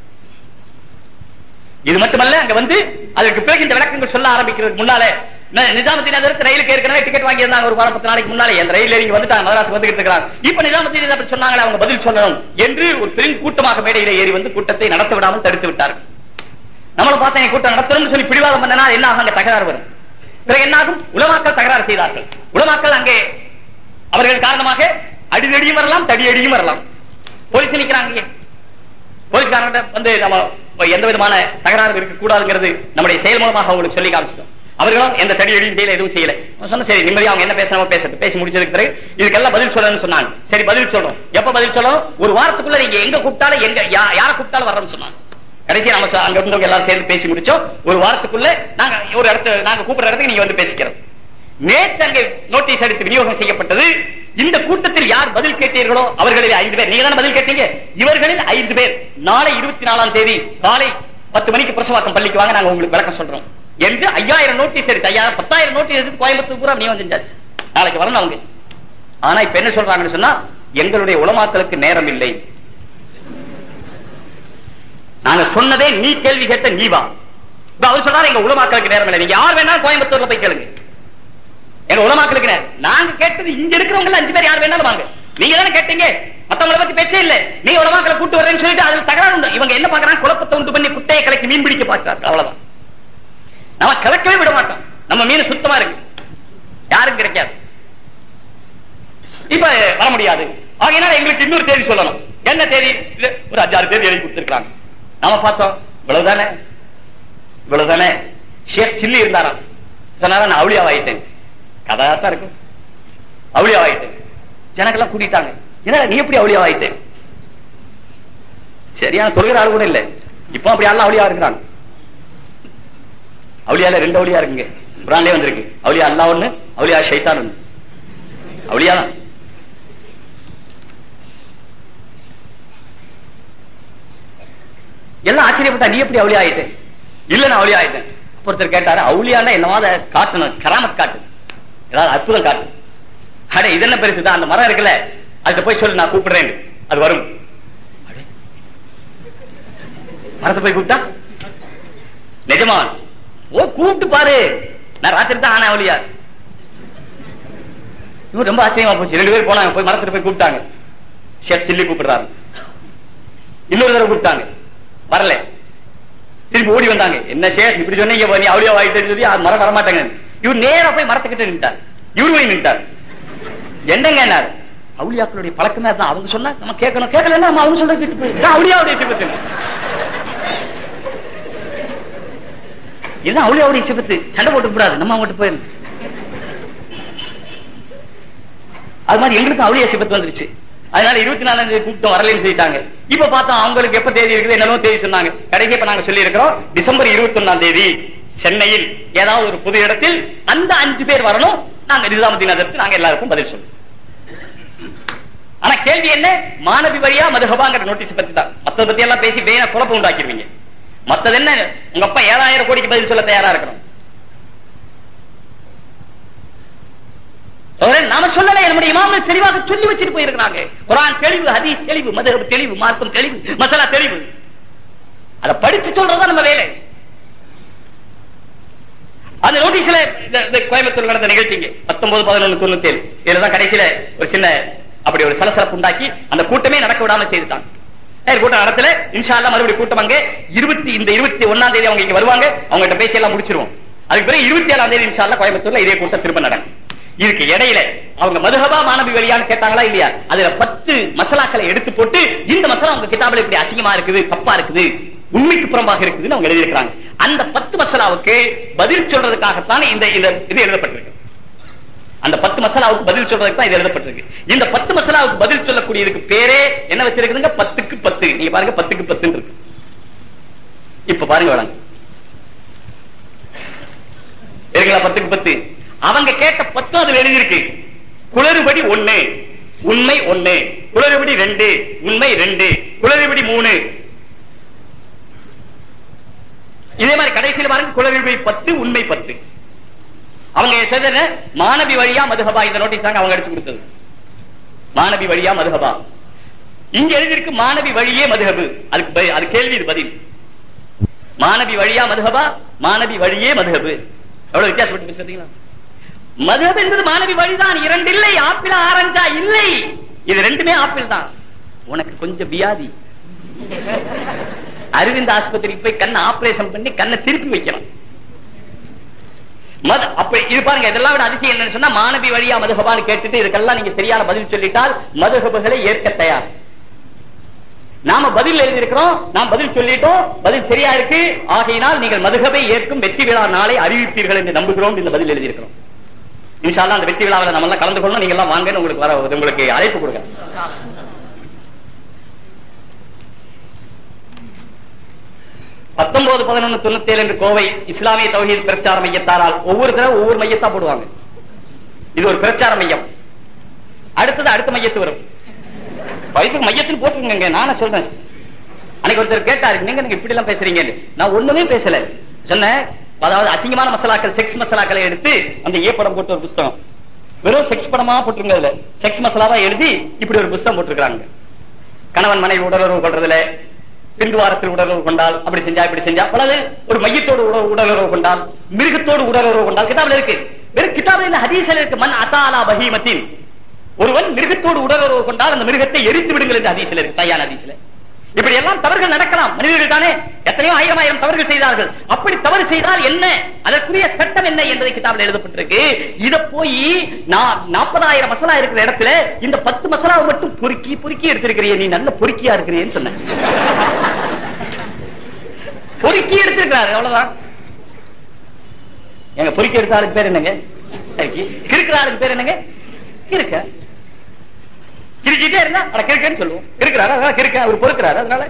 A: இது மட்டுமல்ல அங்க வந்து அதற்கு பிறகு இந்த விளக்கங்கள் சொல்ல ஆரம்பிக்கிறதுக்கு முன்னாலே ந- நிஜாமுதீன் அதற்கு ரயிலுக்கு ஏற்கனவே டிக்கெட் வாங்கி இருந்தாங்க ஒரு வாரம் பத்து நாளைக்கு முன்னாலே அந்த ரயில் இறங்கி வந்துட்டாங்க மதராஸ் வந்துகிட்டு இருக்காங்க இப்ப நிஜாமுதீன் இது அப்படி சொன்னாங்களே அவங்க பதில் சொல்லணும் என்று ஒரு பெரும் கூட்டமாக மேடையில ஏறி வந்து கூட்டத்தை நடத்த விடாமல் தடுத்து விட்டார்கள் நம்மளும் பார்த்தா என் கூட்டம் நடத்தணும்னு சொல்லி பிடிவாதம் பண்ணனா என்ன ஆகும் அங்க தகராறு வரும் பிறகு என்ன ஆகும் உலமாக்கள் தகராறு செய்தார்கள் உலமாக்கள் அங்கே அவர்கள் காரணமாக அடிதடியும் வரலாம் தடியடியும் வரலாம் போலீஸ் நிக்கிறாங்க இங்கே. போலீஸ்காரங்க வந்து நம்ம எந்த விதமான தகராறு இருக்க கூடாதுங்கிறது நம்முடைய செயல் மூலமாக அவங்களுக்கு சொல்லி காமிச்சிட்டோம் அவர்களும் எந்த தடியடியும் செய்யல எதுவும் செய்யல அவன் சொன்னா சரி நிம்மதியா அவங்க என்ன பேசணுமோ பேசட்டும் பேசி முடிச்சதுக்கு பிறகு இதுக்கெல்லாம் பதில் சொல்லணும்னு சொன்னாங்க சரி பதில் சொல்றோம் எப்ப பதில் சொல்லணும் ஒரு வாரத்துக்குள்ள நீங்க எங்க கூப்பிட்டாலும் எங்க யா- யாரை கூப்பிட்டாலும் வர்றோம்னு சொன்னாங்க கடைசியா நம்ம ச- அங்க இருந்தவங்க எல்லாரும் சேர்ந்து பேசி முடிச்சோம் ஒரு வாரத்துக்குள்ள நாங்க ஒரு இடத்து நாங்க கூப்பிடுற இடத்துக்கு நீங்க வந்து பேசிக்கிறோம் நேற்று அங்கே நோட்டீஸ் அடித்து விநியோகம் செய்யப்பட்டது இந்த கூட்டத்தில் யார் பதில் கேட்டீர்களோ அவர்களில் ஐந்து பேர் நீங்க தானே பதில் கேட்டீங்க இவர்களில் ஐந்து பேர் நாளை இருபத்தி நாலாம் தேதி காலை பத்து மணிக்கு பிரசவாக்கம் பள்ளிக்கு வாங்க நாங்க உங்களுக்கு விளக்கம் சொல்றோம் என்று ஐயாயிரம் நோட்டீஸ் அடிச்சு ஐயாயிரம் பத்தாயிரம் நோட்டீஸ் எடுத்து கோயம்புத்தூர் பூரா விநியோகம் செஞ்சாச்சு நாளைக்கு வரணும் அவங்க ஆனா இப்ப என்ன சொல்றாங்கன்னு சொன்னா எங்களுடைய உலமாக்களுக்கு நேரம் இல்லை நாங்க சொன்னதே நீ கேள்வி கேட்ட நீ வா இப்ப அவர் சொல்றாரு எங்க உலமாக்களுக்கு நேரம் இல்லை நீங்க யார் வேணாலும் கோயம்புத்தூர்ல போய் கேளுங்க எங்க உலமாக்களுக்கு நேரம் நாங்க கேட்டது இங்க இருக்கிறவங்க அஞ்சு பேர் யார் வேணாலும் வாங்க நீங்க தானே கேட்டீங்க மத்தவங்கள பத்தி பேச்சே இல்ல நீ உலமாக்களை கூட்டு வரேன்னு சொல்லிட்டு அதுல தகராறு உண்டு இவங்க என்ன பாக்குறாங்க குழப்பத்தை உண்டு பண்ணி குட்டையை கலக்கி மீன் பிடிக்க பார்க்கிறார்கள் அவ்வளவுதான் நம்ம கலக்கவே விட மாட்டோம் நம்ம மீன் சுத்தமா இருக்கு யாரும் கிடைக்காது இப்ப வர முடியாது ஆகையினால எங்களுக்கு இன்னொரு தேதி சொல்லணும் என்ன தேதி இது ஒரு அஞ்சாறு தேதி எழுதி கொடுத்திருக்காங்க நாம பார்த்தோம் இவ்வளவுதானே இவ்வளவுதானே ஷேக் சில்லி இருந்தாராம் சொன்னாரா நான் அவுளியா ஆயிட்டேன் கதையாத்தான் இருக்கும் அவுளியா ஆயிட்டேன் ஜனங்கெல்லாம் கூட்டிட்டாங்க என்ன நீ எப்படி அவுளியா ஆயிட்டேன் சரியான தொழுகிற ஆள் கூட இல்ல இப்போ அப்படி ஆள் அவுளியா இருக்கிறாங்க அவுளியால ரெண்டு அவுளியா இருக்குங்க குரான்லயே வந்திருக்கு அவுளியா அல்லா ஒண்ணு அவுளியா ஷைத்தான் ஒண்ணு அவுளியா தான்
B: எல்லாம் ஆச்சரியப்பட்டா நீ எப்படி அவுளியா ஆயிட்டு இல்ல நான் அவுளியா ஆயிட்டேன் அப்ப ஒருத்தர் கேட்டாரு அவுளியாண்டா என்னவாத காட்டணும் கராமத் காட்டு ஏதாவது அற்புதம் காட்டு அட இது என்ன பெருசுதான் அந்த மரம் இருக்குல்ல அதுக்கு போய் சொல்லு நான் கூப்பிடுறேன் அது வரும் அடே. மரத்தை போய் கூப்பிட்டா நிஜமா ஓ கூப்பிட்டு பாரு நான் ராத்திரி தான் ஆனா அவளியா இவன் ரொம்ப ஆச்சரியமா போச்சு ரெண்டு பேரும் போனாங்க போய் மரத்துல போய் கூப்பிட்டாங்க ஷெஃப் சில்லி கூப்பிடுறாரு இன்னொரு தடவை கூப்பிட்டாங்க வரல திருப்பி ஓடி வந்தாங்க என்ன ஷேஃப் இப்படி சொன்னீங்க நீ அவளியா ஆயிட்டேன்னு சொல்லி அது மரம் வரமாட்டாங்க இவர் நேரா போய் மரத்துக்கிட்ட நின்ட்டார் இவரு போய் நின்ட்டார் என்னங்க என்ன அவுளியாக்களுடைய பழக்கமே அதான் அவங்க சொன்னா நம்ம கேட்கணும் கேட்கலன்னா நம்ம அவங்க சொல்ற கேட்டு போய் இதான் அவுளியாவுடைய சிபத்து இதுதான் அவுளியாவுடைய சிபத்து சண்டை போட்டு கூடாது நம்ம அவங்ககிட்ட போயிருந்து அது மாதிரி எங்களுக்கு அவுளியா சிபத்து வந்துருச்சு அதனால இருபத்தி நாலாம் தேதி கூட்டம் வரலன்னு சொல்லிட்டாங்க இப்ப பார்த்தா அவங்களுக்கு எப்ப தேதி இருக்குது என்னமோ தேதி சொன்னாங்க கடைசி இப்ப நாங்க சொல்லி இருக்கிறோம் டிசம்பர் இருபத்தி ஒன்னாம் தேதி சென்னையில் ஏதாவது ஒரு புது இடத்தில் அந்த அஞ்சு பேர் வரணும் நாங்க நிசாமுதீன் அதற்கு நாங்க எல்லாருக்கும் பதில் சொல்லுவோம் ஆனா கேள்வி என்ன மாணவி வழியா மதுகபாங்கிற நோட்டீஸ் பத்தி தான் மத்தத பத்தி எல்லாம் பேசி வேணா குழப்பம் உண்டாக்கிடுவீங்க மத்தது என்ன உங்க அப்பா ஏழாயிரம் கோடிக்கு பதில் சொல்ல தயாரா இருக்கணும் சகோதரன், நாம சொல்லல நம்முடைய இமாம்கள் தெளிவாக சொல்லி வச்சுட்டு போயிருக்கிறாங்க குரான் தெளிவு ஹதீஸ் தெளிவு மதஹப் தெளிவு மார்க்கம் தெளிவு மசாலா தெளிவு அத படிச்சு சொல்றதுதான் நம்ம வேலை அந்த நோட்டீஸ்ல இந்த- இந்த கோயம்புத்தூர் நடந்த நிகழ்ச்சிங்க பத்தொன்பது பதினொன்னு தொண்ணூத்தி ஏழு இதுலதான் கடைசியில ஒரு சின்ன அப்படி ஒரு சலசலப்பு உண்டாக்கி அந்த கூட்டமே நடக்க விடாம செய்துட்டாங்க சரி, கூட்டம் நடத்தல இன்ஷா அல்லாஹ் மறுபடியும் கூட்டம் அங்க இருபத்தி இந்த இருபத்தி ஒன்னாம் தேதி அவங்க இங்க வருவாங்க அவங்க கிட்ட பேசி எல்லாம் முடிச்சிருவோம் அதுக்கு பிறகு இருபத்தி ஏழாம் தேதி இன்ஷா அல்லாஹ் கோயம்புத்தூர்ல இதே கூட்டம் திரும்ப நடக்கும் இதுக்கு இடையில அவங்க மதுஹபா மாணவி வழியான்னு கேட்டாங்களா இல்லையா அதுல பத்து மசாலாக்களை எடுத்து போட்டு இந்த மசாலா உங்க கிதாபில் இப்படி அசிங்கமா இருக்குது தப்பா இருக்குது உண்மைக்கு புறம்பாக இருக்குதுன்னு அவங்க எழுதியிருக்கிறாங்க அந்த பத்து மசாலாவுக்கு பதில் சொல்றதுக்காகத்தான் இந்த இந்த இது எழுதப்பட்டிருக்கு அந்த பத்து மசாலாவுக்கு பதில் சொல்றதுக்கு தான் இது எழுதப்பட்டிருக்கு இந்த பத்து மசாலாவுக்கு பதில் சொல்லக்கூடியதுக்கு பேரே என்ன வச்சிருக்குதுங்க பத்துக்கு பத்து நீங்க பாருங்க பத்துக்கு பத்து இருக்கு இப்ப பாருங்க வளங்க இருக்குங்களா பத்துக்கு பத்து அவங்க கேட்ட பத்தும் அதுல எழுதியிருக்கு குளறுபடி ஒண்ணு உண்மை ஒண்ணு குளறுபடி ரெண்டு உண்மை ரெண்டு குளறுபடி மூணு இதே மாதிரி கடைசியில் பாருங்க குளறுபடி பத்து உண்மை பத்து அவங்க செய்தன மாணவி வழியா மதுஹபா இந்த நோட்டீஸ் தாங்க அவங்க அடிச்சு கொடுத்தது மாணவி வழியா மதுஹபா இங்க எழுதியிருக்கு மாணவி வழியே மதுஹபு அதுக்கு பதி- அது கேள்வி இது பதில் மாணவி வழியா மதுஹபா மாணவி வழியே மதுஹபு எவ்வளவு வித்தியாசப்பட்டு பார்த்தீங்களா மதுஹப் என்பது மாணவி வழிதான் இரண்டு இல்லை ஆப்பிள் ஆரஞ்சா இல்லை இது ரெண்டுமே ஆப்பிள் தான் உனக்கு கொஞ்சம் வியாதி அரவிந்த் ஆஸ்பத்திரிக்கு போய் கண்ணை ஆபரேஷன் பண்ணி கண்ணை திருப்பி வைக்கணும் மது அப்ப இது பாருங்க இதெல்லாம் விட அதிசயம் என்னன்னு சொன்னா மாணவி வழியா மதுஹபான்னு கேட்டுட்டு இதுக்கெல்லாம் நீங்க சரியான பதில் சொல்லிட்டால் மதுஹபுகளை ஏற்க தயார் நாம பதில் எழுதியிருக்கிறோம் நாம் பதில் சொல்லிட்டோம் பதில் சரியா இருக்கு ஆகையினால் நீங்கள் மதுகபை ஏற்கும் வெற்றி விழா நாளை அறிவிப்பீர்கள் என்று நம்புகிறோம் இந்த பதில் எழுதியிருக்கிறோம் இன்ஷால்லா அந்த வெற்றி விழாவில் நம்ம எல்லாம் கலந்து கொள்ளணும் நீங்க எல்லாம் வாங்கன்னு உங்களுக்கு வர உங்களுக்கு அழைப்பு கொடுங்க பத்தொன்பது பதினொன்னு தொண்ணூத்தி ஏழு என்று கோவை இஸ்லாமிய தௌஹீத் பிரச்சார மையத்தாரால் ஒவ்வொரு தடவை ஒவ்வொரு மையத்தா போடுவாங்க இது ஒரு பிரச்சார மையம் அடுத்தது அடுத்த மையத்து வரும் பைப்புக்கு மையத்தில் போட்டுருங்க நானே சொல்றேன் அன்னைக்கு ஒருத்தர் கேட்டாரு நீங்க நீங்க இப்படி எல்லாம் பேசுறீங்க நான் ஒண்ணுமே பேசல சொன்னேன் அதாவது அசிங்கமான மசாலாக்கள் செக்ஸ் மசாலாக்களை எடுத்து அந்த ஏ படம் போட்டு ஒரு புஸ்தகம் வெறும் செக்ஸ் படமா போட்டுருங்க அதுல செக்ஸ் மசாலாவா எழுதி இப்படி ஒரு புஸ்தகம் போட்டிருக்காங்க கணவன் மனைவி உடலுறவு கொள்றதுல பிந்துவாரத்தில் உடலுறவு கொண்டால் அப்படி செஞ்சா இப்படி செஞ்சா அல்லது ஒரு மையத்தோடு உட- உடலுறவு கொண்டால் மிருகத்தோடு உடலுறவு கொண்டால் கிதாபில் இருக்கு வெறும் கிதாபில் இல்ல ஹதீஸ்ல இருக்கு மன் அதாலா பஹீமத்தின் ஒருவன் மிருகத்தோடு உடலுறவு கொண்டால் அந்த மிருகத்தை எரித்து விடுங்கள் என்று ஹதீஸ்ல இருக்கு சையான ஹதீஸ்ல இப்படி எல்லாம் தவறுகள் நடக்கலாம் மனிதர்கள் தானே எத்தனையோ ஆயிரம் ஆயிரம் தவறுகள் செய்தார்கள் அப்படி தவறு செய்தால் என்ன அதற்குரிய சட்டம் என்ன என்பதை கிதாபில் எழுதப்பட்டிருக்கு இத போய் நான் நாற்பதாயிரம் மசாலா இருக்கிற இடத்துல இந்த பத்து மசாலாவை மட்டும் பொறுக்கி பொறுக்கி எடுத்திருக்கிறியே நீ நல்ல பொறுக்கியா இருக்கிறியேன்னு சொன்ன பொறுக்கி எடுத்திருக்கிறாரு அவ்வளவுதான் எங்க பொறுக்கி எடுத்த ஆளுக்கு பேர் என்னங்க கிறுக்கிற ஆளுக்கு பேர் என்னங்க கிறுக்க கிரிக்கிட்டே இருந்தா அட கிறுக்கன்னு சொல்லுவோம் இருக்கிறாரு அதனால கிறுக்க அவர் பொறுக்கிறாரு அதனால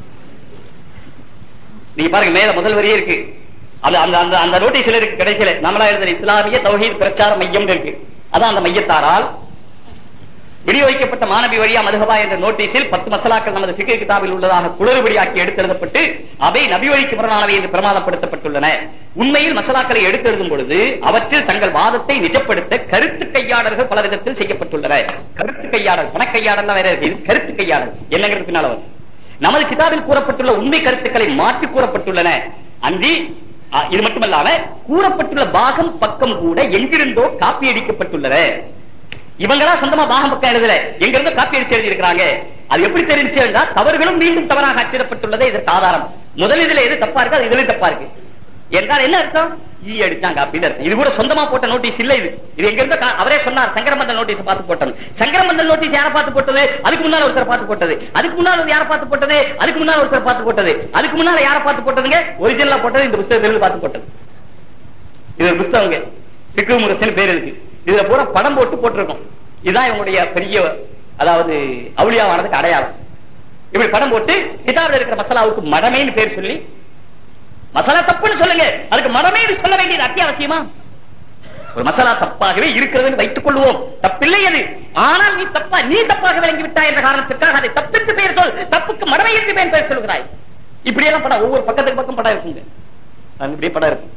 B: நீங்க பாருங்க மேல முதல் வரியே இருக்கு அது அந்த அந்த அந்த நோட்டீஸ்ல இருக்கு கடைசியில நம்மளா எழுதுற இஸ்லாமிய தௌஹீத் பிரச்சார மையம் இருக்கு அதான் அந்த மையத்தாரால் விநியோகிக்கப்பட்ட மாணவி வழியா மதுகபா என்ற நோட்டீஸில் பத்து மசலாக்கள் நமது பிகை கிதாபில் உள்ளதாக குளறுபடியாக்கி எடுத்தெழுதப்பட்டு அவை நபி வழிக்கு முரணானவை என்று பிரமாதப்படுத்தப்பட்டுள்ளன உண்மையில் மசலாக்களை எடுத்தெழுதும் பொழுது அவற்றில் தங்கள் வாதத்தை நிஜப்படுத்த கருத்து கையாடல்கள் பல விதத்தில் செய்யப்பட்டுள்ளன கருத்து கையாடல் பணக்கையாடல் வேற இருக்கு இது கருத்து கையாடல் என்னங்கிறது பின்னால வரும் நமது கிதாபில் கூறப்பட்டுள்ள உண்மை கருத்துக்களை மாற்றி கூறப்பட்டுள்ளன அன்றி அ, இது மட்டுமல்லாம கூறப்பட்டுள்ள பாகம் பக்கம் கூட எங்கிருந்தோ காப்பி அடிக்கப்பட்டுள்ளன இவங்களா சொந்தமா பாகம் பக்கம் எழுதல எங்க இருந்தோ காப்பி அடிச்சு எழுதி இருக்கிறாங்க அது எப்படி தெரிஞ்சு என்றால் தவறுகளும் மீண்டும் தவறாக அச்சிடப்பட்டுள்ளதே இதற்கு ஆதாரம் முதல் இதுல எது தப்பா இருக்கு அது இதுல தப்பா இருக்கு என்றால் என்ன அர்த்தம் ஈ அடிச்சாங்க அப்படின்னு அர்த்தம் இது கூட சொந்தமா போட்ட நோட்டீஸ் இல்ல இது இது எங்க இருந்தோ கா- அவரே சொன்னார் சங்கரமந்தல் நோட்டீஸ் பார்த்து போட்டது சங்கரமந்தல் நோட்டீஸ் யாரை பார்த்து போட்டது அதுக்கு முன்னால ஒருத்தர் பார்த்து போட்டது அதுக்கு முன்னால யாரை பார்த்து போட்டது அதுக்கு முன்னால ஒருத்தர் பார்த்து போட்டது அதுக்கு முன்னால யாரை பார்த்து போட்டதுங்க ஒரிஜினலா போட்டது இந்த புத்தகத்திலிருந்து பார்த்து போட்டது இது ஒரு புஸ்தகங்க பிக்கு முரசன் பேர் இருக்கு இதுல பூரா படம் போட்டு போட்டிருக்கோம் இதுதான் இவங்களுடைய பெரிய அதாவது அவுளியாவானதுக்கு அடையாளம் இப்படி படம் போட்டு கிதாபில் இருக்கிற மசாலாவுக்கு மடமேன்னு பேர் சொல்லி மசாலா தப்புன்னு சொல்லுங்க அதுக்கு மடமேன்னு சொல்ல வேண்டியது அத்தியாவசியமா ஒரு மசாலா தப்பாகவே இருக்கிறதுன்னு வைத்துக் கொள்வோம் தப்பில்லை அது ஆனால் நீ தப்பா நீ தப்பாக விளங்கி விட்டாய் என்ற காரணத்திற்காக அதை தப்பிற்கு பெயர் சொல் தப்புக்கு மடமை என்று பெயர் பெயர் சொல்கிறாய் இப்படி எல்லாம் படம் ஒவ்வொரு பக்கத்துக்கு பக்கம் படம் இருக்குங்க அது இப்படியே படம் இருக்கும்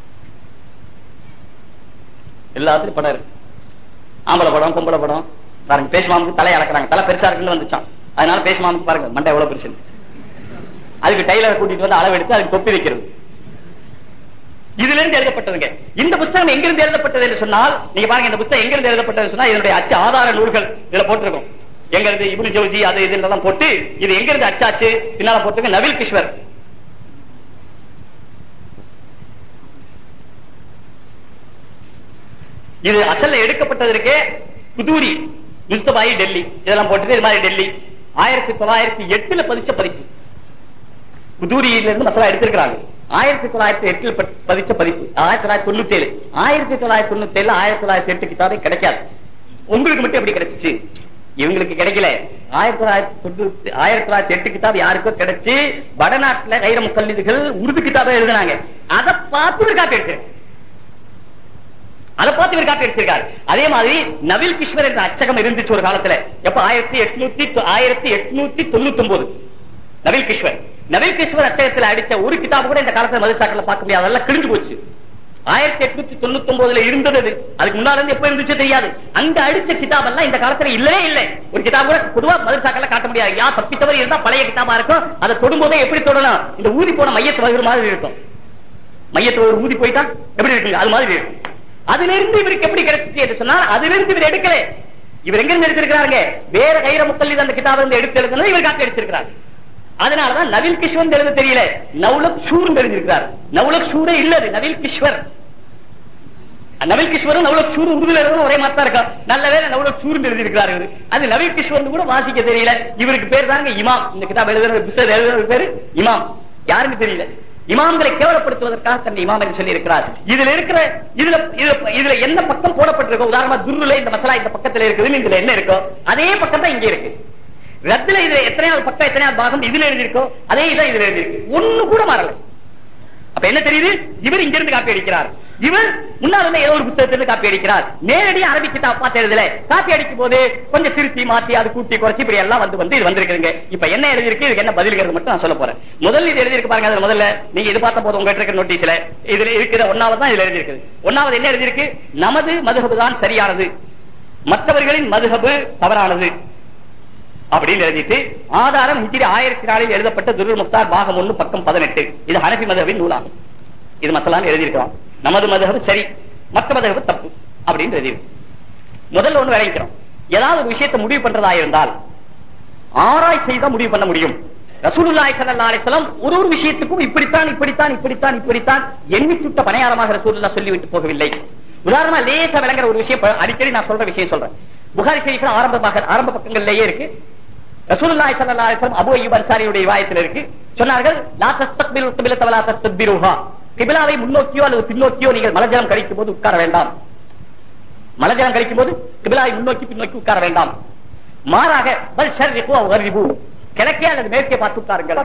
B: எல்லாத்துலயும் படம் இருக்கு ஆம்பளை படம் பொம்பளை படம் பாருங்க பேசுமாமுக்கு தலை அளக்குறாங்க தலை பெருசா இருக்குன்னு வந்துச்சான் அதனால பேசுமாமுக்கு பாருங்க மண்டை எவ்வளவு பெருசு அதுக்கு டைலரை கூட்டிட்டு வந்து அளவு எடுத்து அதுக்கு தொப்பி வைக்கிறது இதுல இருந்து எழுதப்பட்டதுங்க இந்த புஸ்தகம் எங்கிருந்து எழுதப்பட்டது என்று சொன்னால் நீங்க பாருங்க இந்த புஸ்தகம் எங்கிருந்து எழுதப்பட்டது சொன்னா இதனுடைய அச்சு ஆதார நூல்கள் இதுல போட்டிருக்கும் எங்க இருந்து இப்னு ஜவுசி அது இதுன்றதெல்லாம் போட்டு இது எங்க இருந்து அச்சாச்சு பின்னால போட்டிருக்க நவில் கிஷ்வர் இது அசல்ல எடுக்கப்பட்டதற்கே புதூரி முஸ்தபாயி டெல்லி இதெல்லாம் போட்டு இது மாதிரி டெல்லி ஆயிரத்தி தொள்ளாயிரத்தி எட்டுல பதிச்ச பதிப்பு புதூரியில இருந்து மசாலா எடுத்திருக்கிறாங்க ஆயிரத்தி தொள்ளாயிரத்தி எட்டுல ப- பதிச்ச பதிப்பு ஆயிரத்தி தொள்ளாயிரத்தி தொண்ணூத்தி ஏழு ஆயிரத்தி தொள்ளாயிரத்தி தொண்ணூத்தி ஏழு ஆயிரத்தி தொள்ளாயிரத்தி எட்டு கிட்டாவே கிடைக்காது உங்களுக்கு மட்டும் எப்படி கிடைச்சிச்சு இவங்களுக்கு கிடைக்கல ஆயிரத்தி தொள்ளாயிரத்தி தொண்ணூத்தி ஆயிரத்தி தொள்ளாயிரத்தி எட்டு கிதாப் யாருக்கோ கிடைச்சு வடநாட்டுல கைர முக்கல்லிதுகள் உருது கிதாபை எழுதினாங்க அதை பார்த்து ஒரு காப்பி எடுத்து அதை பார்த்து இவர் காப்பி அடிச்சிருக்காரு அதே மாதிரி நவில் கிஷ்வர் என்ற அச்சகம் இருந்துச்சு ஒரு காலத்துல எப்ப ஆயிரத்தி எட்நூத்தி ஆயிரத்தி எட்நூத்தி தொண்ணூத்தி ஒன்பது நவில் கிஷ்வர் நவில் கிஷ்வர் அச்சகத்துல அடிச்ச ஒரு கிதாபு கூட இந்த காலத்துல மதுசாக்கல பார்க்க முடியாது அதெல்லாம் கிழிஞ்சு போச்சு ஆயிரத்தி எட்நூத்தி தொண்ணூத்தி ஒன்பதுல இருந்தது அது. அதுக்கு முன்னால இருந்து எப்ப இருந்துச்சு தெரியாது அங்க அடிச்ச கிதாப் எல்லாம் இந்த காலத்துல இல்லவே இல்லை ஒரு கிதாப் கூட பொதுவா மதுசாக்கல காட்ட முடியாது யா தப்பித்தவர் இருந்தா பழைய கிதாபா இருக்கும் அதை தொடும்போதே எப்படி தொடணும் இந்த ஊதி போன மையத்து வகுற மாதிரி இருக்கும் மையத்துல ஒரு ஊதி போயிட்டா எப்படி இருக்குங்க அது மாதிரி இருக்கும் அதுல இருந்து இவருக்கு எப்படி கிடைச்சிச்சு என்று சொன்னால் அதுல இருந்து இவர் எடுக்கல இவர் எங்க இருந்து எடுத்திருக்கிறாருங்க வேற கைர முக்கல்லி அந்த கிதாப இருந்து எடுத்து எழுதுனது இவர் காப்பி அடிச்சிருக்கிறார் அதனாலதான் நவில் கிஷ்வர் எழுத தெரியல நவுலக் ஷூர் எழுதியிருக்கிறார் நவுலக் ஷூரே இல்ல அது நவில் கிஷ்வர் நவில் கிஷ்வரும் நவுலக் ஷூர் உருதுல எழுதும் ஒரே மாதிரி இருக்கா நல்ல வேலை நவுலக் ஷூர் எழுதியிருக்கிறார் இவரு அது நவில் கிஷ்வர் கூட வாசிக்க தெரியல இவருக்கு பேர் தாங்க இமாம் இந்த கிதாப் எழுதுற புத்தகம் எழுதுற பேரு இமாம் யாருன்னு தெரியல இமாம்களை கேவலப்படுத்துவதற்காக தன்னை இமாம் என்று சொல்லி இருக்கிறார் இதுல இருக்கிற இதுல இதுல இதுல என்ன பக்கம் போடப்பட்டிருக்கோ உதாரணமா துருல இந்த மசாலா இந்த பக்கத்துல இருக்குதுன்னு இதுல என்ன இருக்கோ அதே பக்கம் தான் இங்க இருக்கு ரத்துல இதுல எத்தனையாவது பக்கம் எத்தனையாவது பாகம் இதுல எழுதியிருக்கோ அதே இதான் இதுல எழுதியிருக்கு ஒண்ணு கூட மாறல அப்ப என்ன தெரியுது இவர் இங்க இருந்து காப்பி அடிக்கிறார் இவர் முன்னால இருந்த ஏதோ ஒரு புத்தகத்திலிருந்து காப்பி அடிக்கிறார் நேரடியா அரபி கிதாப் பார்த்து எழுதல காப்பி அடிக்கும் போது கொஞ்சம் திருத்தி மாத்தி அது கூட்டி குறைச்சி இப்படி எல்லாம் வந்து வந்து இது வந்திருக்குதுங்க இப்ப என்ன எழுதிருக்கு இதுக்கு என்ன பதில்கிறது மட்டும் நான் சொல்ல போறேன் முதல்ல இது எழுதிருக்கு பாருங்க அதுல முதல்ல நீங்க இது பார்த்த போது உங்ககிட்ட இருக்கிற நோட்டீஸ்ல இதுல இருக்கிற ஒன்னாவது தான் இதுல எழுதிருக்குது ஒன்னாவது என்ன எழுதிருக்கு நமது மதுஹபு தான் சரியானது மற்றவர்களின் மதுஹபு தவறானது அப்படின்னு எழுதிட்டு ஆதாரம் ஹிஜ்ரி ஆயிரத்தி நாலில் எழுதப்பட்ட துருல் முக்தார் பாகம் ஒண்ணு பக்கம் பதினெட்டு இது ஹனபி மதஹபின் நூலாகும் இது மசலான்னு எழுதியிருக்கிறோம் நமது மதஹபு சரி மற்ற மதஹபு தப்பு அப்படின்னு எழுதியிருக்கு முதல்ல ஒண்ணு விளைவிக்கிறோம் ஏதாவது ஒரு விஷயத்தை முடிவு பண்றதா இருந்தால் ஆராய் செய்தா முடிவு பண்ண முடியும் ரசூலுல்லாஹி ஸல்லல்லாஹு அலைஹி வஸல்லம் ஒரு ஒரு விஷயத்துக்கும் இப்படித்தான் இப்படித்தான் இப்படித்தான் இப்படித்தான் எண்ணி சுட்ட பணியாரமாக ரசூலுல்லாஹ் சொல்லிவிட்டு போகவில்லை உதாரணமா லேசா விளங்குற ஒரு விஷயம் இப்ப அடிக்கடி நான் சொல்ற விஷயம் சொல்றேன் புகாரி ஷரீஃப்ல ஆரம்பமாக ஆரம்ப பக்கங்கள்லயே இருக்கு ரசூலுல்லாஹி ஸல்லல்லாஹு அலைஹி வஸல்லம் அபூ அய்யூப் அன்சாரியுடைய ரிவாயத்தில் இருக்கு சொன்னார்கள் லா தஸ்தக்பிலு கிப்லத வலா தஸ்தக்பிருஹா கிபிலாவை முன்னோக்கியோ அல்லது பின்னோக்கியோ நீங்கள் மலஜலம் கழிக்கும் போது உட்கார வேண்டாம் மலஜலம் கழிக்கும் போது கிபிலாவை முன்னோக்கி பின்னோக்கி உட்கார வேண்டாம் மாறாக பல் ஷர்ரிகு அவ் கர்ரிபு கிழக்கே அல்லது மேற்கே பார்த்து உட்காருங்கள்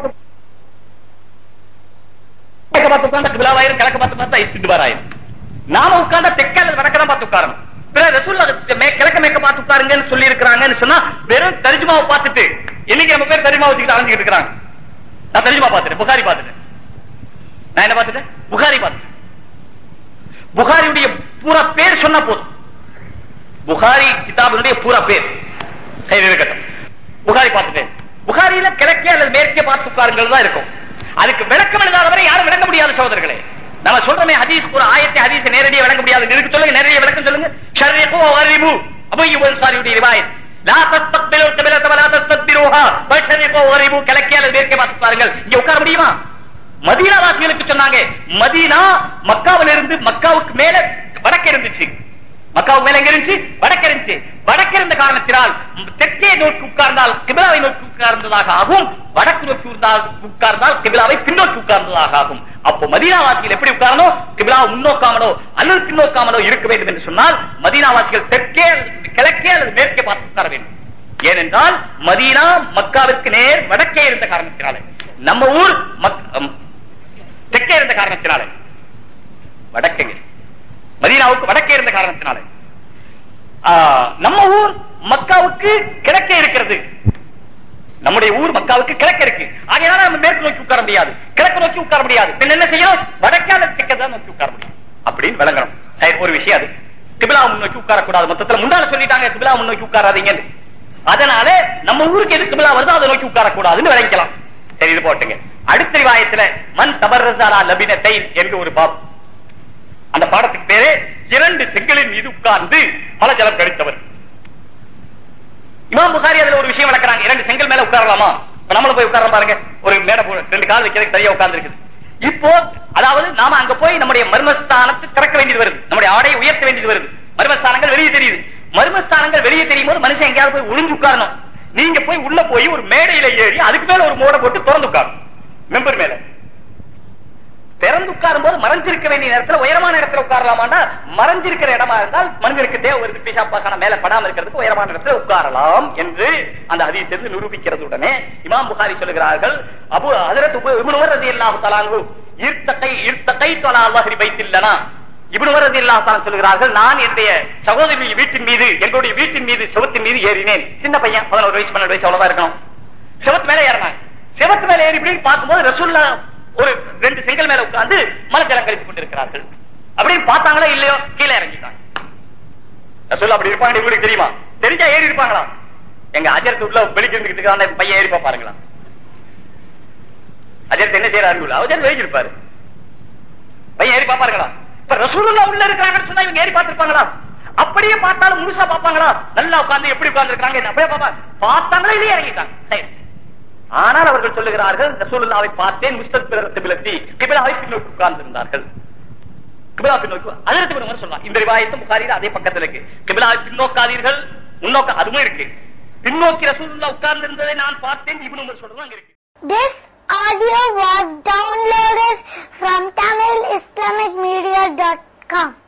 B: கிழக்க பார்த்து உட்கார்ந்தா கிபிலாவாயிரும் கிழக்க பார்த்து பார்த்தா இஸ்திக்பாராயிரும் நாம உட்கார்ந்தா தெற்க அல்லது வடக்க தான் பார்த்து உட்காரணும் பிற ரசூல்லா மே- கிழக்க மேற்க பார்த்து உட்காருங்கன்னு சொல்லி இருக்கிறாங்கன்னு சொன்னா வெறும் தர்ஜுமாவை பார்த்துட்டு இன்னைக்கு நம்ம பேர் தர்ஜுமா வச்சுக்கிட்டு அலைஞ்சிட்டு இருக்கிறாங்க நான் தர்ஜுமா பார்த்துட்டேன் புகாரி பார்த்துட்டேன் நான் என்ன பார்த்துட்டேன் புகாரி பார்த்துட்டேன் புகாரியுடைய பூரா பேர் சொன்னா போதும் புகாரி கிதாபினுடைய பூரா பேர் சரி இருக்கட்டும் புகாரி பார்த்துட்டேன் புகாரியில கிழக்கே அல்லது மேற்கே பார்த்து உட்காருங்கள் தான் இருக்கும் அதுக்கு விளக்கம் எழுதாதவரை யாரும் விளங்க முடியாது சகோதரர்களே நம்ம சொல்றோமே ஹதீஸ் ஒரு ஆயத்தை ஹதீஸ் நேரடியாக விளங்க முடியாது இருக்கு சொல்லுங்க நேரடியாக விளக்கம் சொல்லுங்க ஷர்ரிகு வரிபு அபய் சாரியுடைய ரிவாயத் லா தஸ்தக்பிரு கிபிலத வலா தஸ்தக்பிருஹா பஷரிகு வரிபு கிழக்கே அல்லது மேற்கே பார்த்து பாருங்கள் இங்க உட்கார முடியுமா மதீனா வாசிகளுக்கு சொன்னாங்க மதீனா மக்காவில இருந்து மக்காவுக்கு மேல வடக்கு இருந்துச்சு மக்காவுக்கு மேல எங்க இருந்துச்சு வடக்கு இருந்துச்சு வடக்கு இருந்த காரணத்தினால் தெற்கே நோக்கி உட்கார்ந்தால் கிபிலாவை நோக்கி உட்கார்ந்ததாக ஆகும் வடக்கு நோக்கி உட்கார்ந்தால் உட்கார்ந்தால் கிபிலாவை பின்னோக்கி உட்கார்ந்ததாக ஆகும் அப்போ மதீனாவாசிகள் எப்படி உட்காரணும் கிபிலாவை முன்னோக்காமலோ அல்லது பின்னோக்காமலோ இருக்க வேண்டும் என்று சொன்னால் மதீனாவாசிகள் தெற்கே கிழக்கே அல்லது மேற்கே பார்த்து உட்கார வேண்டும் ஏனென்றால் மதீனா மக்காவிற்கு நேர் வடக்கே இருந்த காரணத்தினாலே நம்ம ஊர் மக்- அம், தெற்கே இருந்த காரணத்தினாலே வடக்கே மதீனாவுக்கு வடக்கே இருந்த காரணத்தினாலே ஆ, நம்ம ஊர் மக்காவுக்கு கிழக்கே இருக்கிறது நம்முடைய ஊர் மக்காவுக்கு கிழக்கு இருக்கு ஆகையால நம்ம மேற்கு நோக்கி உட்கார முடியாது கிழக்கு நோக்கி உட்கார முடியாது பின்ன என்ன செய்யணும் வடக்கால தெற்கதான் நோக்கி உட்கார முடியும் அப்படின்னு விளங்கணும் சரி, ஒரு விஷயம் அது கிபிலா முன்னோக்கி உட்காரக்கூடாது மொத்தத்துல முன்னால சொல்லிட்டாங்க கிபிலா முன்னோக்கி உட்காராதீங்கன்னு அதனால நம்ம ஊருக்கு எது கிபிலா வருதோ அதை நோக்கி உட்காரக்கூடாதுன்னு விளங்கிக்கலாம் சரி இது போட்டுங்க அடுத்த ரிவாயத்துல மண் தபர்ரசாரா லபினத்தை என்று ஒரு பாப் அந்த பாடத்துக்கு பேரு இரண்டு செங்கலின் மீது உட்கார்ந்து மலஜலம் கழித்தவர் இமாம் புகாரி அதுல ஒரு விஷயம் விளக்குறாங்க இரண்டு செங்கல் மேல உட்காரலாமா இப்ப நம்மள போய் உட்கார பாருங்க ஒரு மேடை போ- ரெண்டு கால் வைக்கிறதுக்கு சரியா உட்கார்ந்து இருக்குது இப்போ அதாவது நாம அங்க போய் நம்முடைய மர்மஸ்தானத்தை திறக்க வேண்டியது வருது நம்முடைய ஆடையை உயர்த்த வேண்டியது வருது மர்மஸ்தானங்கள் வெளியே தெரியுது மர்மஸ்தானங்கள் வெளியே தெரியும் போது மனுஷன் எங்கேயாவது போய் ஒளிஞ்சு உட்காரணும் நீங்க போய் உள்ள போய் ஒரு மேடையில ஏறி அதுக்கு மேல ஒரு மோட போட்டு திறந்து உட்காரணும் மெம்பர் மேல திறந்து உட்காரும் போது மறைஞ்சிருக்க வேண்டிய நேரத்துல உயரமான இடத்துல உட்காரலாமாண்டா மறைஞ்சிருக்கிற இடமா இருந்தால் மனிதனுக்கு தேவை வருது பிஷாப்பாக்கான மேல படாம இருக்கிறதுக்கு உயரமான இடத்துல உட்காரலாம் என்று அந்த ஹதீஸ் இருந்து நிரூபிக்கிறது உடனே இமாம் புகாரி சொல்லுகிறார்கள் அபு ஹஜரத் உப- இப்னு உமர் ரலியல்லாஹு தஆலாஹு ஈர்த்தகை ஈர்த்தகை தொலா அல்லாஹி பைத்தில்லனா இப்னு உமர் ரலியல்லாஹு தஆலா சொல்லுகிறார்கள் நான் என்னுடைய சகோதரி வீட்டின் மீது எங்களுடைய வீட்டின் மீது செவத்தின் மீது ஏறினேன் சின்ன பையன் 11 வயசு 12 வயசு அவ்வளவுதான் இருக்கணும் செவத்து மேல ஏறினாங்க செவத்து மேல ஏறி இப்படி பார்க்கும்போது ரசூல்லா ஒரு ரெண்டு செங்கல் மேல உட்கார்ந்து மலஜலம் கழித்துக் கொண்டிருக்கிறார்கள் அப்படின்னு பார்த்தாங்களா இல்லையோ கீழே இறங்கிட்டாங்க ரசூல்லா அப்படி இருப்பாங்க உங்களுக்கு தெரியுமா தெரிஞ்சா ஏறி இருப்பாங்களா எங்க அஜரத்து உள்ள வெளிக்கு இருந்துகிட்டு அந்த பையன் ஏறி பாருங்களா அஜரத் என்ன செய்யறாரு அஜர் வெளிக்கு இருப்பாரு பையன் ஏறி பாப்பாருங்களா இப்ப ரசூலுல்லா உள்ள இருக்கிறாங்கன்னு சொன்னா இவங்க ஏறி பார்த்திருப்பாங்களா அப்படியே பார்த்தாலும் முழுசா பாப்பாங்களா நல்லா உட்கார்ந்து எப்படி உட்கார்ந்து இருக்காங்க அப்படியே பாப்பாங்க பார்த்தாங்களா இல்லையே இறங்கிட்டாங்க சரி. ஆனால் அவர்கள் சொல்லுகிறார்கள் ரசூலுல்லாவை பார்த்தேன் முஸ்தபிலத்தி கிபிலாவை பின்னோக்கி உட்கார்ந்திருந்தார்கள் கிபிலா பின்னோக்கி அதற்கு ஒரு சொல்லலாம் இந்த ரிவாயத்தும் புகாரில அதே பக்கத்துல இருக்கு கிபிலாவை பின்னோக்காதீர்கள் முன்னோக்க அதுவும் இருக்கு பின்னோக்கி ரசூலுல்லா உட்கார்ந்து இருந்ததை நான் பார்த்தேன் இப்னு உமர் சொல்றது அங்க இருக்கு
C: This audio was downloaded from TamilIslamicMedia.com.